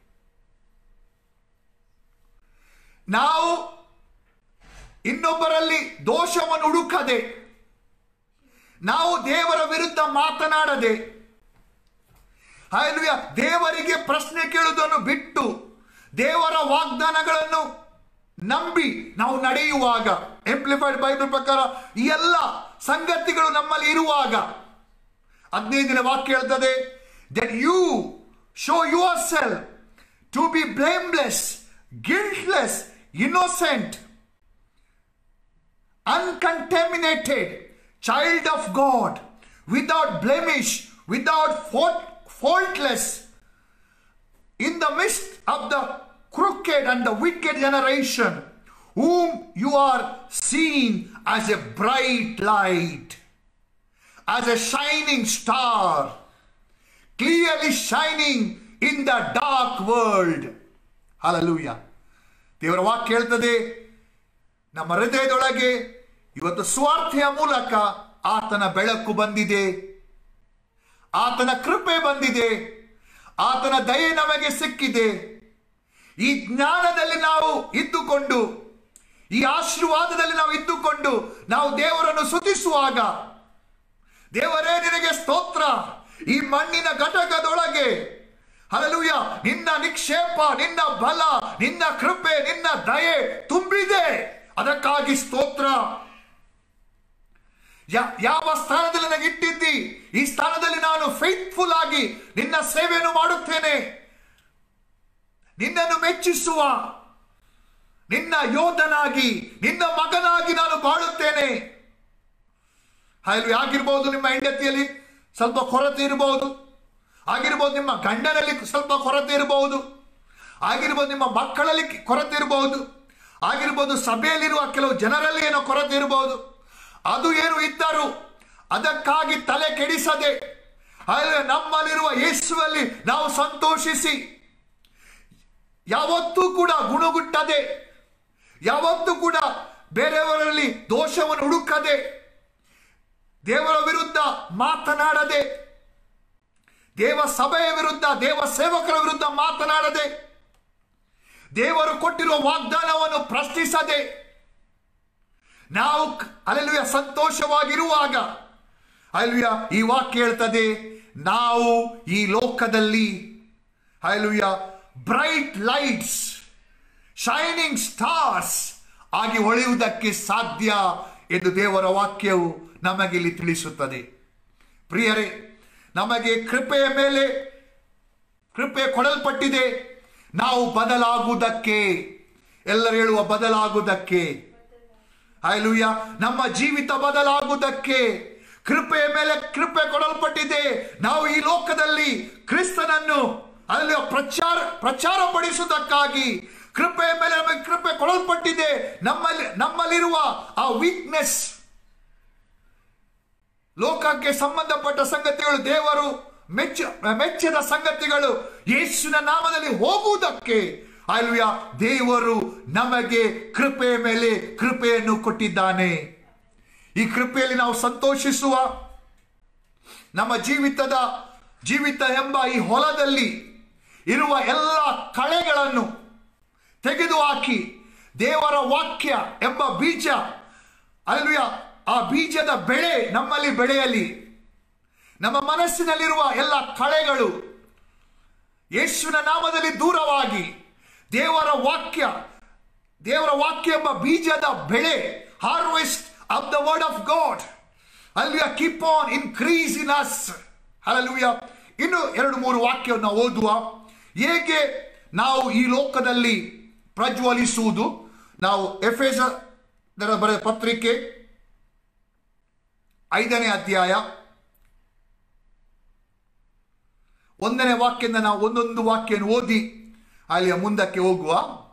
ನಾವು ಇನ್ನೊಬ್ಬರಲ್ಲಿ ದೋಷವನ್ನು ಹುಡುಕದೆ ನಾವು ದೇವರ ವಿರುದ್ಧ ಮಾತನಾಡದೆ ಹಾಲೆಲೂಯ ದೇವರಿಗೆ ಪ್ರಶ್ನೆ ಕೇಳುವುದನ್ನು ಬಿಟ್ಟು ದೇವರ ವಾಗ್ದಾನಗಳನ್ನು ನಂಬಿ ನಾವು ನಡೆಯುವಾಗ ಎಂಪ್ಲಿಫೈಡ್ ಬೈಬಲ್ ಪ್ರಕಾರ ಈ ಎಲ್ಲ ಸಂಗತಿಗಳು ನಮ್ಮಲ್ಲಿ ಇರುವಾಗ ಹದಿನೈದನೇ ವಾಕ್ಯ ಹೇಳ್ತದೆ that you show yourself to be blameless guiltless innocent uncontaminated child of God, without blemish, without fault, faultless, in the midst of the crooked and the wicked generation, whom you are seen as a bright light, as a shining star, clearly shining in the dark world. Hallelujah. ದೇವರ ವಾಕ್ಯ ಹೇಳ್ತದೆ ನಮ್ಮ ಹೃದಯದೊಳಗೆ ಇವತ್ತು ಸ್ವಾರ್ಥೆಯ ಮೂಲಕ ಆತನ ಬೆಳಕು ಬಂದಿದೆ ಆತನ ಕೃಪೆ ಬಂದಿದೆ ಆತನ ದಯೆ ನಮಗೆ ಸಿಕ್ಕಿದೆ ಈ ಜ್ಞಾನದಲ್ಲಿ ನಾವು ಇದ್ದುಕೊಂಡು ಈ ಆಶೀರ್ವಾದದಲ್ಲಿ ನಾವು ಇದ್ದುಕೊಂಡು ನಾವು ದೇವರನ್ನು ಸುತಿಸುವಾಗ ದೇವರೇ ನಿನಗೆ ಸ್ತೋತ್ರ ಈ ಮಣ್ಣಿನ ಘಟಕದೊಳಗೆ ಹಲಲುಯ ನಿನ್ನ ನಿಕ್ಷೇಪ ನಿನ್ನ ಬಲ ನಿನ್ನ ಕೃಪೆ ನಿನ್ನ ದಯೆ ತುಂಬಿದೆ ಅದಕ್ಕಾಗಿ ಸ್ತೋತ್ರ ಯಾ- ಯಾವ ಸ್ಥಾನದಲ್ಲಿ ನನಗೆ ಇಟ್ಟಿದ್ದಿ ಈ ಸ್ಥಾನದಲ್ಲಿ ನಾನು ಫೇತ್ಫುಲ್ ಆಗಿ ನಿನ್ನ ಸೇವೆಯನ್ನು ಮಾಡುತ್ತೇನೆ ನಿನ್ನನ್ನು ಮೆಚ್ಚಿಸುವ ನಿನ್ನ ಯೋಧನಾಗಿ ನಿನ್ನ ಮಗನಾಗಿ ನಾನು ಬಾಳುತ್ತೇನೆ ಹಾಗೆ ಆಗಿರ್ಬೋದು ನಿಮ್ಮ ಹೆಂಡತಿಯಲ್ಲಿ ಸ್ವಲ್ಪ ಕೊರತೆ ಇರಬಹುದು ಆಗಿರ್ಬೋದು ನಿಮ್ಮ ಗಂಡನಲ್ಲಿ ಸ್ವಲ್ಪ ಕೊರತೆ ಇರಬಹುದು ಆಗಿರ್ಬೋದು ನಿಮ್ಮ ಮಕ್ಕಳಲ್ಲಿ ಕೊರತೆ ಇರಬಹುದು ಆಗಿರ್ಬೋದು ಸಭೆಯಲ್ಲಿರುವ ಕೆಲವು ಜನರಲ್ಲಿ ಏನೋ ಕೊರತೆ ಇರಬಹುದು ಅದು ಏನು ಇದ್ದರು ಅದಕ್ಕಾಗಿ ತಲೆ ಕೆಡಿಸದೆ ಹಾಗೆ ನಮ್ಮಲ್ಲಿರುವ ಯೇಸುವಲ್ಲಿ ನಾವು ಸಂತೋಷಿಸಿ ಯಾವತ್ತೂ ಕೂಡ ಗುಣಗುಟ್ಟದೆ ಯಾವತ್ತೂ ಕೂಡ ಬೇರೆಯವರಲ್ಲಿ ದೋಷವನ್ನು ಹುಡುಕದೆ ದೇವರ ವಿರುದ್ಧ ಮಾತನಾಡದೆ ದೇವ ಸಭೆಯ ವಿರುದ್ಧ ದೇವ ಸೇವಕರ ವಿರುದ್ಧ ಮಾತನಾಡದೆ ದೇವರು ಕೊಟ್ಟಿರುವ ವಾಗ್ದಾನವನ್ನು ಪ್ರಶ್ನಿಸದೆ ನಾವು ಅಲ್ಲೆಲುಯ ಸಂತೋಷವಾಗಿರುವಾಗ ಅಲ್ವಿಯ ಈ ವಾಕ್ಯ ಹೇಳ್ತದೆ ನಾವು ಈ ಲೋಕದಲ್ಲಿ ಅಲ್ವಿಯ ಬ್ರೈಟ್ ಲೈಟ್ಸ್ ಶೈನಿಂಗ್ ಸ್ಟಾರ್ಸ್ ಆಗಿ ಹೊಳೆಯುವುದಕ್ಕೆ ಸಾಧ್ಯ ಎಂದು ದೇವರ ವಾಕ್ಯವು ನಮಗಿಲ್ಲಿ ತಿಳಿಸುತ್ತದೆ ಪ್ರಿಯರೇ ನಮಗೆ ಕೃಪೆಯ ಮೇಲೆ ಕೃಪೆ ಕೊಡಲ್ಪಟ್ಟಿದೆ ನಾವು ಬದಲಾಗುವುದಕ್ಕೆ ಎಲ್ಲರೂ ಹೇಳುವ ಬದಲಾಗುವುದಕ್ಕೆ ಹಾಯಲುಯ್ಯ ನಮ್ಮ ಜೀವಿತ ಬದಲಾಗುವುದಕ್ಕೆ ಕೃಪೆಯ ಮೇಲೆ ಕೃಪೆ ಕೊಡಲ್ಪಟ್ಟಿದೆ ನಾವು ಈ ಲೋಕದಲ್ಲಿ ಕ್ರಿಸ್ತನನ್ನು ಅಲ್ಲಿ ಪ್ರಚಾರ ಪ್ರಚಾರ ಪಡಿಸುವುದಕ್ಕಾಗಿ ಕೃಪೆಯ ಮೇಲೆ ನಮಗೆ ಕೃಪೆ ಕೊಡಲ್ಪಟ್ಟಿದೆ ನಮ್ಮಲ್ಲಿ ನಮ್ಮಲ್ಲಿರುವ ಆ ವೀಕ್ನೆಸ್ ಲೋಕಕ್ಕೆ ಸಂಬಂಧಪಟ್ಟ ಸಂಗತಿಗಳು ದೇವರು ಮೆಚ್ಚ ಮೆಚ್ಚದ ಸಂಗತಿಗಳು ಯೇಸುವಿನ ನಾಮದಲ್ಲಿ ಹೋಗುವುದಕ್ಕೆ ಅಲ್ವಿಯ ದೇವರು ನಮಗೆ ಕೃಪೆಯ ಮೇಲೆ ಕೃಪೆಯನ್ನು ಕೊಟ್ಟಿದ್ದಾನೆ ಈ ಕೃಪೆಯಲ್ಲಿ ನಾವು ಸಂತೋಷಿಸುವ ನಮ್ಮ ಜೀವಿತದ ಜೀವಿತ ಎಂಬ ಈ ಹೊಲದಲ್ಲಿ ಇರುವ ಎಲ್ಲ ಕಳೆಗಳನ್ನು ತೆಗೆದುಹಾಕಿ ದೇವರ ವಾಕ್ಯ ಎಂಬ ಬೀಜ ಅಲ್ವಿಯ ಆ ಬೀಜದ ಬೆಳೆ ನಮ್ಮಲ್ಲಿ ಬೆಳೆಯಲಿ ನಮ್ಮ ಮನಸ್ಸಿನಲ್ಲಿರುವ ಎಲ್ಲ ಕಳೆಗಳು ಯೇಸುವಿನ ನಾಮದಲ್ಲಿ ದೂರವಾಗಿ ದೇವರ ವಾಕ್ಯ ದೇವರ ವಾಕ್ಯ ಎಂಬ ಬೀಜದ ಬೆಳೆ harvest of the word of God ಅಲ್ಲಿಯ keep on increase in us alleluia ಇನ್ನು ಎರಡು ಮೂರು ವಾಕ್ಯವನ್ನು ಓದುವ ಹೇಗೆ ನಾವು ಈ ಲೋಕದಲ್ಲಿ ಪ್ರಜ್ವಲಿಸುವುದು ನಾವು ಎಫೆಸ ಬರೆದ ಪತ್ರಿಕೆ ಐದನೇ ಅಧ್ಯಾಯ ಒಂದನೇ ವಾಕ್ಯದಿಂದ ನಾವು ಒಂದೊಂದು ವಾಕ್ಯವನ್ನು ಓದಿ ಅಲ್ಲಿಯ ಮುಂದಕ್ಕೆ ಹೋಗುವ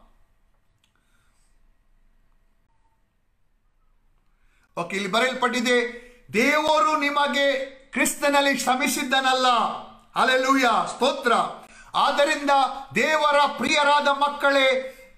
ಓಕೆ ಇಲ್ಲಿ ಬರೆಯಲ್ಪಟ್ಟಿದೆ ದೇವರು ನಿಮಗೆ ಕ್ರಿಸ್ತನಲ್ಲಿ ಶ್ರಮಿಸಿದ್ದನಲ್ಲ ಅಲೆಲೂಯ ಸ್ತೋತ್ರ ಆದ್ದರಿಂದ ದೇವರ ಪ್ರಿಯರಾದ ಮಕ್ಕಳೇ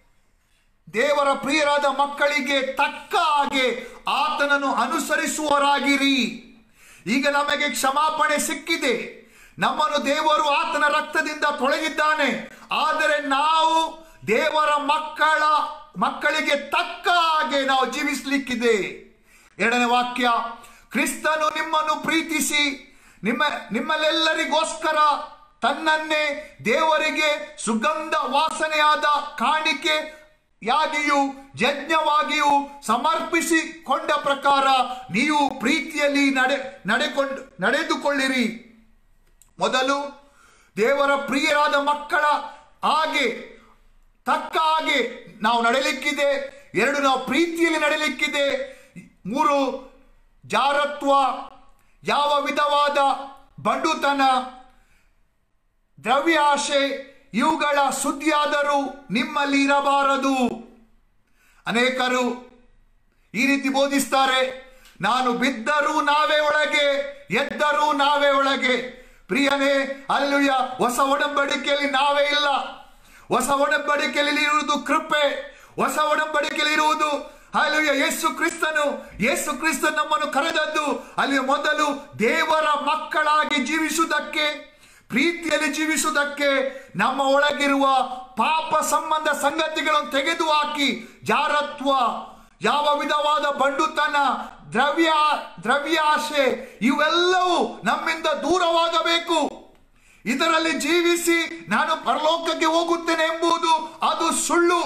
ದೇವರ ಪ್ರಿಯರಾದ ಮಕ್ಕಳಿಗೆ ತಕ್ಕ ಹಾಗೆ ಆತನನ್ನು ಅನುಸರಿಸುವರಾಗಿರಿ ಈಗ ನಮಗೆ ಕ್ಷಮಾಪಣೆ ಸಿಕ್ಕಿದೆ ನಮ್ಮನ್ನು ದೇವರು ಆತನ ರಕ್ತದಿಂದ ತೊಳೆದಿದ್ದಾನೆ ಆದರೆ ನಾವು ದೇವರ ಮಕ್ಕಳ ಮಕ್ಕಳಿಗೆ ತಕ್ಕ ಹಾಗೆ ನಾವು ಜೀವಿಸಲಿಕ್ಕಿದೆ ಎರಡನೇ ವಾಕ್ಯ ಕ್ರಿಸ್ತನು ನಿಮ್ಮನ್ನು ಪ್ರೀತಿಸಿ ನಿಮ್ಮ ನಿಮ್ಮಲ್ಲೆಲ್ಲರಿಗೋಸ್ಕರ ತನ್ನನ್ನೇ ದೇವರಿಗೆ ಸುಗಂಧ ವಾಸನೆಯಾದ ಕಾಣಿಕೆ ಯಾಗಿಯೂ ಯಜ್ಞವಾಗಿಯೂ ಸಮರ್ಪಿಸಿಕೊಂಡ ಪ್ರಕಾರ ನೀವು ಪ್ರೀತಿಯಲ್ಲಿ ನಡೆ ನಡೆಕೊಂಡು ನಡೆದುಕೊಳ್ಳಿರಿ ಮೊದಲು ದೇವರ ಪ್ರಿಯರಾದ ಮಕ್ಕಳ ಹಾಗೆ ತಕ್ಕ ಹಾಗೆ ನಾವು ನಡೆಯಲಿಕ್ಕಿದೆ ಎರಡು ನಾವು ಪ್ರೀತಿಯಲ್ಲಿ ನಡೆಯಲಿಕ್ಕಿದೆ ಮೂರು ಜಾರತ್ವ ಯಾವ ವಿಧವಾದ ಬಂಡುತನ ದ್ರವ್ಯ ಆಶೆ ಇವುಗಳ ಸುದ್ದಿಯಾದರೂ ನಿಮ್ಮಲ್ಲಿ ಇರಬಾರದು ಅನೇಕರು ಈ ರೀತಿ ಬೋಧಿಸ್ತಾರೆ ನಾನು ಬಿದ್ದರೂ ನಾವೇ ಒಳಗೆ ಎದ್ದರೂ ನಾವೇ ಒಳಗೆ ಪ್ರಿಯನೇ ಅಲ್ಲುಯ ಹೊಸ ಒಡಂಬಡಿಕೆಯಲ್ಲಿ ನಾವೇ ಇಲ್ಲ ಹೊಸ ಒಡಂಬಡಿಕೆಯಲ್ಲಿ ಇರುವುದು ಕೃಪೆ ಹೊಸ ಒಡಂಬಡಿಕೆಯಲ್ಲಿ ಇರುವುದು ಅಲ್ಲಿಯ ಯೇಸು ಕ್ರಿಸ್ತನು ಯೇಸು ಕ್ರಿಸ್ತ ನಮ್ಮನ್ನು ಕರೆದದ್ದು ಅಲ್ಲಿ ಮೊದಲು ದೇವರ ಮಕ್ಕಳಾಗಿ ಜೀವಿಸುವುದಕ್ಕೆ ಪ್ರೀತಿಯಲ್ಲಿ ಜೀವಿಸುವುದಕ್ಕೆ ನಮ್ಮ ಒಳಗಿರುವ ಪಾಪ ಸಂಬಂಧ ಸಂಗತಿಗಳನ್ನು ತೆಗೆದುಹಾಕಿ ಜಾರತ್ವ ಯಾವ ವಿಧವಾದ ಬಂಡುತನ ದ್ರವ್ಯ ದ್ರವ್ಯಾಶೆ ಇವೆಲ್ಲವೂ ನಮ್ಮಿಂದ ದೂರವಾಗಬೇಕು ಇದರಲ್ಲಿ ಜೀವಿಸಿ ನಾನು ಪರಲೋಕಕ್ಕೆ ಹೋಗುತ್ತೇನೆ ಎಂಬುದು ಅದು ಸುಳ್ಳು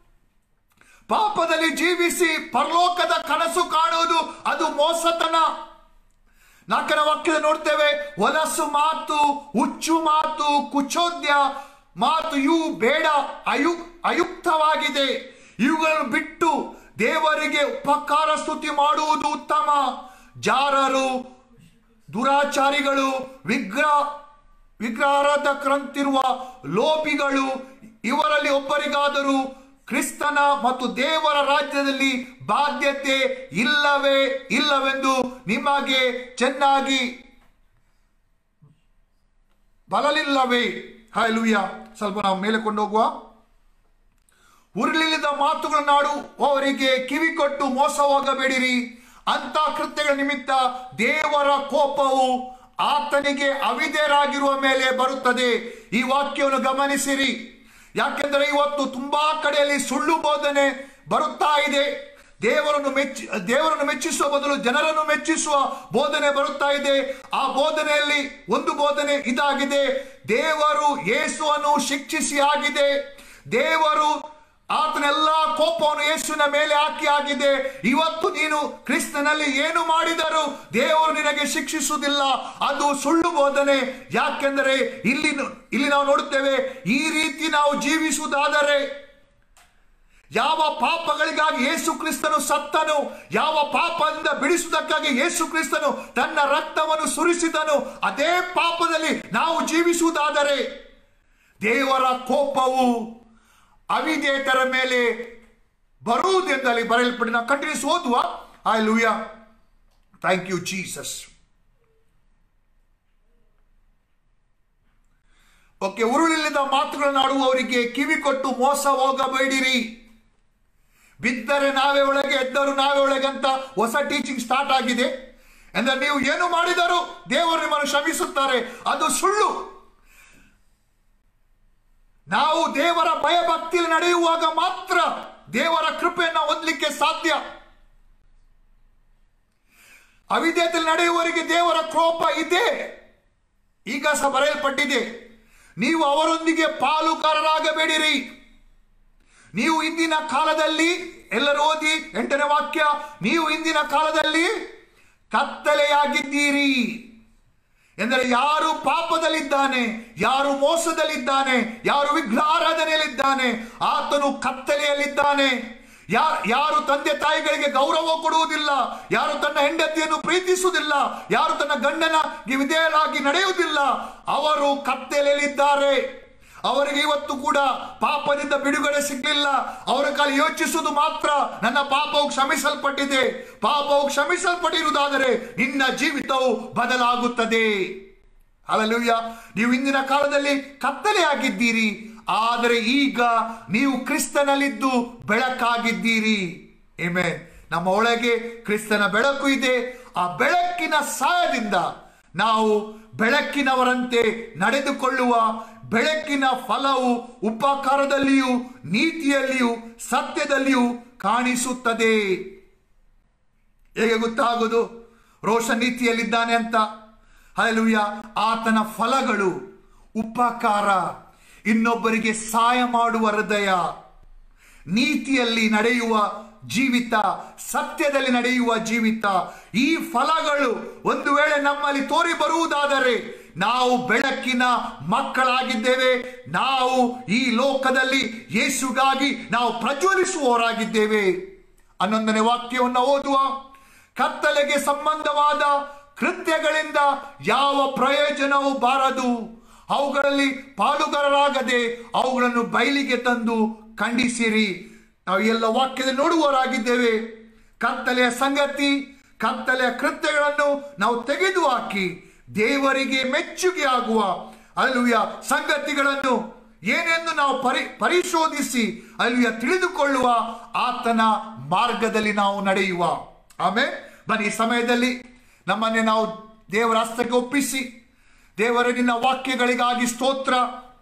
ಪಾಪದಲ್ಲಿ ಜೀವಿಸಿ ಪರಲೋಕದ ಕನಸು ಕಾಣುವುದು ಅದು ಮೋಸತನ ನಾಲ್ಕನ ವಾಕ್ಯದ ನೋಡ್ತೇವೆ ಹೊಲಸು ಮಾತು ಹುಚ್ಚು ಮಾತು ಕುಚೋದ್ಯ ಮಾತು ಇವು ಬೇಡ ಅಯು ಅಯುಕ್ತವಾಗಿದೆ ಇವುಗಳನ್ನು ಬಿಟ್ಟು ದೇವರಿಗೆ ಉಪಕಾರ ಸ್ತುತಿ ಮಾಡುವುದು ಉತ್ತಮ ಜಾರರು ದುರಾಚಾರಿಗಳು ವಿಗ್ರಹ ವಿಗ್ರಹಾರಾಧಕರಂತಿರುವ ಲೋಪಿಗಳು ಇವರಲ್ಲಿ ಒಬ್ಬರಿಗಾದರೂ ಕ್ರಿಸ್ತನ ಮತ್ತು ದೇವರ ರಾಜ್ಯದಲ್ಲಿ ಬಾಧ್ಯತೆ ಇಲ್ಲವೇ ಇಲ್ಲವೆಂದು ನಿಮಗೆ ಚೆನ್ನಾಗಿ ಬರಲಿಲ್ಲವೇ ಹಾಯಲುಯ್ಯ ಸ್ವಲ್ಪ ನಾವು ಮೇಲೆ ಕೊಂಡೋಗುವ ಉರುಳಿದ ಮಾತುಗಳನ್ನಾಡು ಅವರಿಗೆ ಕಿವಿ ಕೊಟ್ಟು ಮೋಸ ಹೋಗಬೇಡಿರಿ ಅಂತ ಕೃತ್ಯಗಳ ನಿಮಿತ್ತ ದೇವರ ಕೋಪವು ಆತನಿಗೆ ಅವಿಧೇಯರಾಗಿರುವ ಮೇಲೆ ಬರುತ್ತದೆ ಈ ವಾಕ್ಯವನ್ನು ಗಮನಿಸಿರಿ ಯಾಕೆಂದರೆ ಇವತ್ತು ತುಂಬಾ ಕಡೆಯಲ್ಲಿ ಸುಳ್ಳು ಬೋಧನೆ ಬರುತ್ತಾ ಇದೆ ದೇವರನ್ನು ಮೆಚ್ಚಿ ದೇವರನ್ನು ಮೆಚ್ಚಿಸುವ ಬದಲು ಜನರನ್ನು ಮೆಚ್ಚಿಸುವ ಬೋಧನೆ ಬರುತ್ತಾ ಇದೆ ಆ ಬೋಧನೆಯಲ್ಲಿ ಒಂದು ಬೋಧನೆ ಇದಾಗಿದೆ ದೇವರು ಯೇಸುವನ್ನು ಶಿಕ್ಷಿಸಿ ಆಗಿದೆ ದೇವರು ಆತನೆಲ್ಲ ಕೋಪವನ್ನು ಯೇಸುವಿನ ಮೇಲೆ ಹಾಕಿ ಆಗಿದೆ ಇವತ್ತು ನೀನು ಕ್ರಿಸ್ತನಲ್ಲಿ ಏನು ಮಾಡಿದರೂ ದೇವರು ನಿನಗೆ ಶಿಕ್ಷಿಸುವುದಿಲ್ಲ ಅದು ಸುಳ್ಳು ಬೋಧನೆ ಯಾಕೆಂದರೆ ಇಲ್ಲಿ ಇಲ್ಲಿ ನಾವು ನೋಡುತ್ತೇವೆ ಈ ರೀತಿ ನಾವು ಜೀವಿಸುವುದಾದರೆ ಯಾವ ಪಾಪಗಳಿಗಾಗಿ ಯೇಸು ಕ್ರಿಸ್ತನು ಸತ್ತನು ಯಾವ ಪಾಪದಿಂದ ಬಿಡಿಸುವುದಕ್ಕಾಗಿ ಯೇಸು ಕ್ರಿಸ್ತನು ತನ್ನ ರಕ್ತವನ್ನು ಸುರಿಸಿದನು ಅದೇ ಪಾಪದಲ್ಲಿ ನಾವು ಜೀವಿಸುವುದಾದರೆ ದೇವರ ಕೋಪವು ಅವಿಧೇಯತರ ಮೇಲೆ ಬರುವುದೆಂದಲ್ಲಿ ಬರೆಯಲ್ಪಡಿ ನಾವು ಕಂಟಿನ್ಯೂಸ್ ಓದುವ alleluia thank you Jesus okay ಉರುಳಿಲ್ಲದ ಮಾತುಗಳನ್ನಾಡುವವರಿಗೆ ಕಿವಿ ಕೊಟ್ಟು ಮೋಸ ಹೋಗಬೇಡಿರಿ ಬಿದ್ದರೆ ನಾವೇ ಒಳಗೆ ಎದ್ದರು ನಾವೇ ಒಳಗೆ ಅಂತ ಹೊಸ ಟೀಚಿಂಗ್ ಸ್ಟಾರ್ಟ್ ಆಗಿದೆ ಅಂದ್ರೆ ನೀವು ಏನು ಮಾಡಿದರೂ ದೇವರು ನಿಮ್ಮನ್ನು ಶ್ರಮಿಸುತ್ತಾರೆ ಅದು ಸುಳ್ಳು ನಾವು ದೇವರ ಭಯಭಕ್ತಿಯಲ್ಲಿ ನಡೆಯುವಾಗ ಮಾತ್ರ ದೇವರ ಕೃಪೆಯನ್ನು ಹೊಂದಲಿಕ್ಕೆ ಸಾಧ್ಯ ಅವಿದ್ಯತೆಯಲ್ಲಿ ನಡೆಯುವವರಿಗೆ ದೇವರ ಕೋಪ ಇದೆ ಈಗ ಸಹ ಬರೆಯಲ್ಪಟ್ಟಿದೆ ನೀವು ಅವರೊಂದಿಗೆ ಪಾಲುಗಾರರಾಗಬೇಡಿರಿ ನೀವು ಇಂದಿನ ಕಾಲದಲ್ಲಿ ಎಲ್ಲರೂ ಓದಿ ಎಂಟನೇ ವಾಕ್ಯ ನೀವು ಇಂದಿನ ಕಾಲದಲ್ಲಿ ಕತ್ತಲೆಯಾಗಿದ್ದೀರಿ ಎಂದರೆ ಯಾರು ಪಾಪದಲ್ಲಿದ್ದಾನೆ ಯಾರು ಮೋಸದಲ್ಲಿದ್ದಾನೆ ಯಾರು ವಿಘ್ನಾರಾಧನೆಯಲ್ಲಿದ್ದಾನೆ ಆತನು ಕತ್ತಲೆಯಲ್ಲಿದ್ದಾನೆ ಯಾ ಯಾರು ತಂದೆ ತಾಯಿಗಳಿಗೆ ಗೌರವ ಕೊಡುವುದಿಲ್ಲ ಯಾರು ತನ್ನ ಹೆಂಡತಿಯನ್ನು ಪ್ರೀತಿಸುವುದಿಲ್ಲ ಯಾರು ತನ್ನ ಗಂಡನ ವಿಧೇಯರಾಗಿ ನಡೆಯುವುದಿಲ್ಲ ಅವರು ಕತ್ತಲೆಯಲ್ಲಿದ್ದಾರೆ ಅವರಿಗೆ ಇವತ್ತು ಕೂಡ ಪಾಪದಿಂದ ಬಿಡುಗಡೆ ಸಿಗ್ಲಿಲ್ಲ ಅವರ ಕಾಲ ಯೋಚಿಸುವುದು ಮಾತ್ರ ನನ್ನ ಪಾಪವು ಕ್ಷಮಿಸಲ್ಪಟ್ಟಿದೆ ಪಾಪವು ಕ್ಷಮಿಸಲ್ಪಟ್ಟಿರುವುದಾದರೆ ನಿನ್ನ ಜೀವಿತವು ಬದಲಾಗುತ್ತದೆ ಅಲ್ಲೂಯ್ಯ ನೀವು ಇಂದಿನ ಕಾಲದಲ್ಲಿ ಕತ್ತಲೆಯಾಗಿದ್ದೀರಿ ಆದರೆ ಈಗ ನೀವು ಕ್ರಿಸ್ತನಲ್ಲಿದ್ದು ಬೆಳಕಾಗಿದ್ದೀರಿ ಏಮೇ ನಮ್ಮ ಒಳಗೆ ಕ್ರಿಸ್ತನ ಬೆಳಕು ಇದೆ ಆ ಬೆಳಕಿನ ಸಹಾಯದಿಂದ ನಾವು ಬೆಳಕಿನವರಂತೆ ನಡೆದುಕೊಳ್ಳುವ ಬೆಳಕಿನ ಫಲವು ಉಪಕಾರದಲ್ಲಿಯೂ ನೀತಿಯಲ್ಲಿಯೂ ಸತ್ಯದಲ್ಲಿಯೂ ಕಾಣಿಸುತ್ತದೆ ಹೇಗೆ ಗೊತ್ತಾಗೋದು ರೋಷನ್ ನೀತಿಯಲ್ಲಿದ್ದಾನೆ ಅಂತ ಅಲ್ಲೂಯ್ಯ ಆತನ ಫಲಗಳು ಉಪಕಾರ ಇನ್ನೊಬ್ಬರಿಗೆ ಸಹಾಯ ಮಾಡುವ ಹೃದಯ ನೀತಿಯಲ್ಲಿ ನಡೆಯುವ ಜೀವಿತ ಸತ್ಯದಲ್ಲಿ ನಡೆಯುವ ಜೀವಿತ ಈ ಫಲಗಳು ಒಂದು ವೇಳೆ ನಮ್ಮಲ್ಲಿ ತೋರಿ ಬರುವುದಾದರೆ ನಾವು ಬೆಳಕಿನ ಮಕ್ಕಳಾಗಿದ್ದೇವೆ ನಾವು ಈ ಲೋಕದಲ್ಲಿ ಯೇಸುಗಾಗಿ ನಾವು ಪ್ರಜ್ವಲಿಸುವವರಾಗಿದ್ದೇವೆ ಹನ್ನೊಂದನೇ ವಾಕ್ಯವನ್ನು ಓದುವ ಕತ್ತಲೆಗೆ ಸಂಬಂಧವಾದ ಕೃತ್ಯಗಳಿಂದ ಯಾವ ಪ್ರಯೋಜನವೂ ಬಾರದು ಅವುಗಳಲ್ಲಿ ಪಾಲುಗಾರರಾಗದೆ ಅವುಗಳನ್ನು ಬಯಲಿಗೆ ತಂದು ಖಂಡಿಸಿರಿ ನಾವು ಎಲ್ಲ ವಾಕ್ಯದಲ್ಲಿ ನೋಡುವವರಾಗಿದ್ದೇವೆ ಕತ್ತಲೆಯ ಸಂಗತಿ ಕತ್ತಲೆಯ ಕೃತ್ಯಗಳನ್ನು ನಾವು ತೆಗೆದು ಹಾಕಿ ದೇವರಿಗೆ ಮೆಚ್ಚುಗೆ ಆಗುವ ಅಲ್ಲುಯ ಸಂಗತಿಗಳನ್ನು ಏನೆಂದು ನಾವು ಪರಿ ಪರಿಶೋಧಿಸಿ ಅಲ್ಲಿಯ ತಿಳಿದುಕೊಳ್ಳುವ ಆತನ ಮಾರ್ಗದಲ್ಲಿ ನಾವು ನಡೆಯುವ ಆಮೇಲೆ ಬನ್ನಿ ಈ ಸಮಯದಲ್ಲಿ ನಮ್ಮನ್ನೇ ನಾವು ದೇವರ ಹಸ್ತಕ್ಕೆ ಒಪ್ಪಿಸಿ ದೇವರ ನಿನ್ನ ವಾಕ್ಯಗಳಿಗಾಗಿ ಸ್ತೋತ್ರ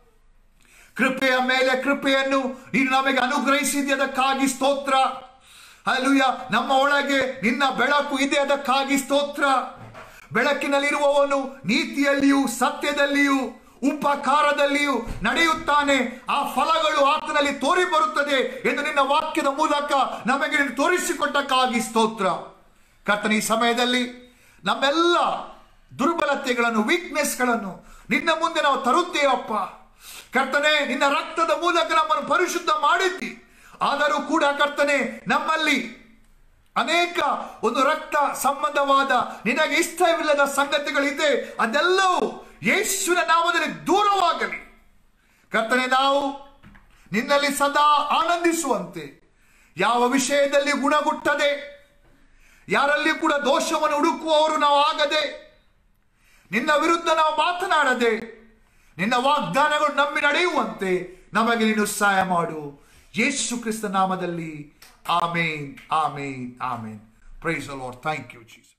ಕೃಪೆಯ ಮೇಲೆ ಕೃಪೆಯನ್ನು ನೀನು ನಮಗೆ ಅನುಗ್ರಹಿಸಿದೆ ಅದಕ್ಕಾಗಿ ಸ್ತೋತ್ರ ಅಲ್ಲೂಯ ನಮ್ಮ ಒಳಗೆ ನಿನ್ನ ಬೆಳಕು ಇದೆ ಅದಕ್ಕಾಗಿ ಸ್ತೋತ್ರ ಬೆಳಕಿನಲ್ಲಿರುವವನು ನೀತಿಯಲ್ಲಿಯೂ ಸತ್ಯದಲ್ಲಿಯೂ ಉಪಕಾರದಲ್ಲಿಯೂ ನಡೆಯುತ್ತಾನೆ ಆ ಫಲಗಳು ಆತನಲ್ಲಿ ತೋರಿ ಬರುತ್ತದೆ ಎಂದು ನಿನ್ನ ವಾಕ್ಯದ ಮೂಲಕ ನಮಗೆ ನೀನು ತೋರಿಸಿಕೊಟ್ಟಕ್ಕಾಗಿ ಸ್ತೋತ್ರ ಕರ್ತನ ಈ ಸಮಯದಲ್ಲಿ ನಮ್ಮೆಲ್ಲ ದುರ್ಬಲತೆಗಳನ್ನು ವೀಕ್ನೆಸ್ಗಳನ್ನು ನಿನ್ನ ಮುಂದೆ ನಾವು ತರುತ್ತೇವಪ್ಪ ಕರ್ತನೆ ನಿನ್ನ ರಕ್ತದ ಮೂಲಕ ನಮ್ಮನ್ನು ಪರಿಶುದ್ಧ ಮಾಡಿದ್ದಿ ಆದರೂ ಕೂಡ ಕರ್ತನೆ ನಮ್ಮಲ್ಲಿ ಅನೇಕ ಒಂದು ರಕ್ತ ಸಂಬಂಧವಾದ ನಿನಗೆ ಇಷ್ಟವಿಲ್ಲದ ಸಂಗತಿಗಳಿದೆ ಅದೆಲ್ಲವೂ ಯೇಸುವಿನ ನಾಮದಲ್ಲಿ ದೂರವಾಗಲಿ ಕರ್ತನೆ ನಾವು ನಿನ್ನಲ್ಲಿ ಸದಾ ಆನಂದಿಸುವಂತೆ ಯಾವ ವಿಷಯದಲ್ಲಿ ಗುಣಗುಟ್ಟದೆ ಯಾರಲ್ಲಿ ಕೂಡ ದೋಷವನ್ನು ಹುಡುಕುವವರು ನಾವು ಆಗದೆ ನಿನ್ನ ವಿರುದ್ಧ ನಾವು ಮಾತನಾಡದೆ ನಿನ್ನ ವಾಗ್ದಾನಗಳು ನಂಬಿ ನಡೆಯುವಂತೆ ನಮಗೆ ನೀನು ಸಹಾಯ ಮಾಡು ಯೇಸು ಕ್ರಿಸ್ತ ನಾಮದಲ್ಲಿ amen amen amen praise Lord thank you Jesus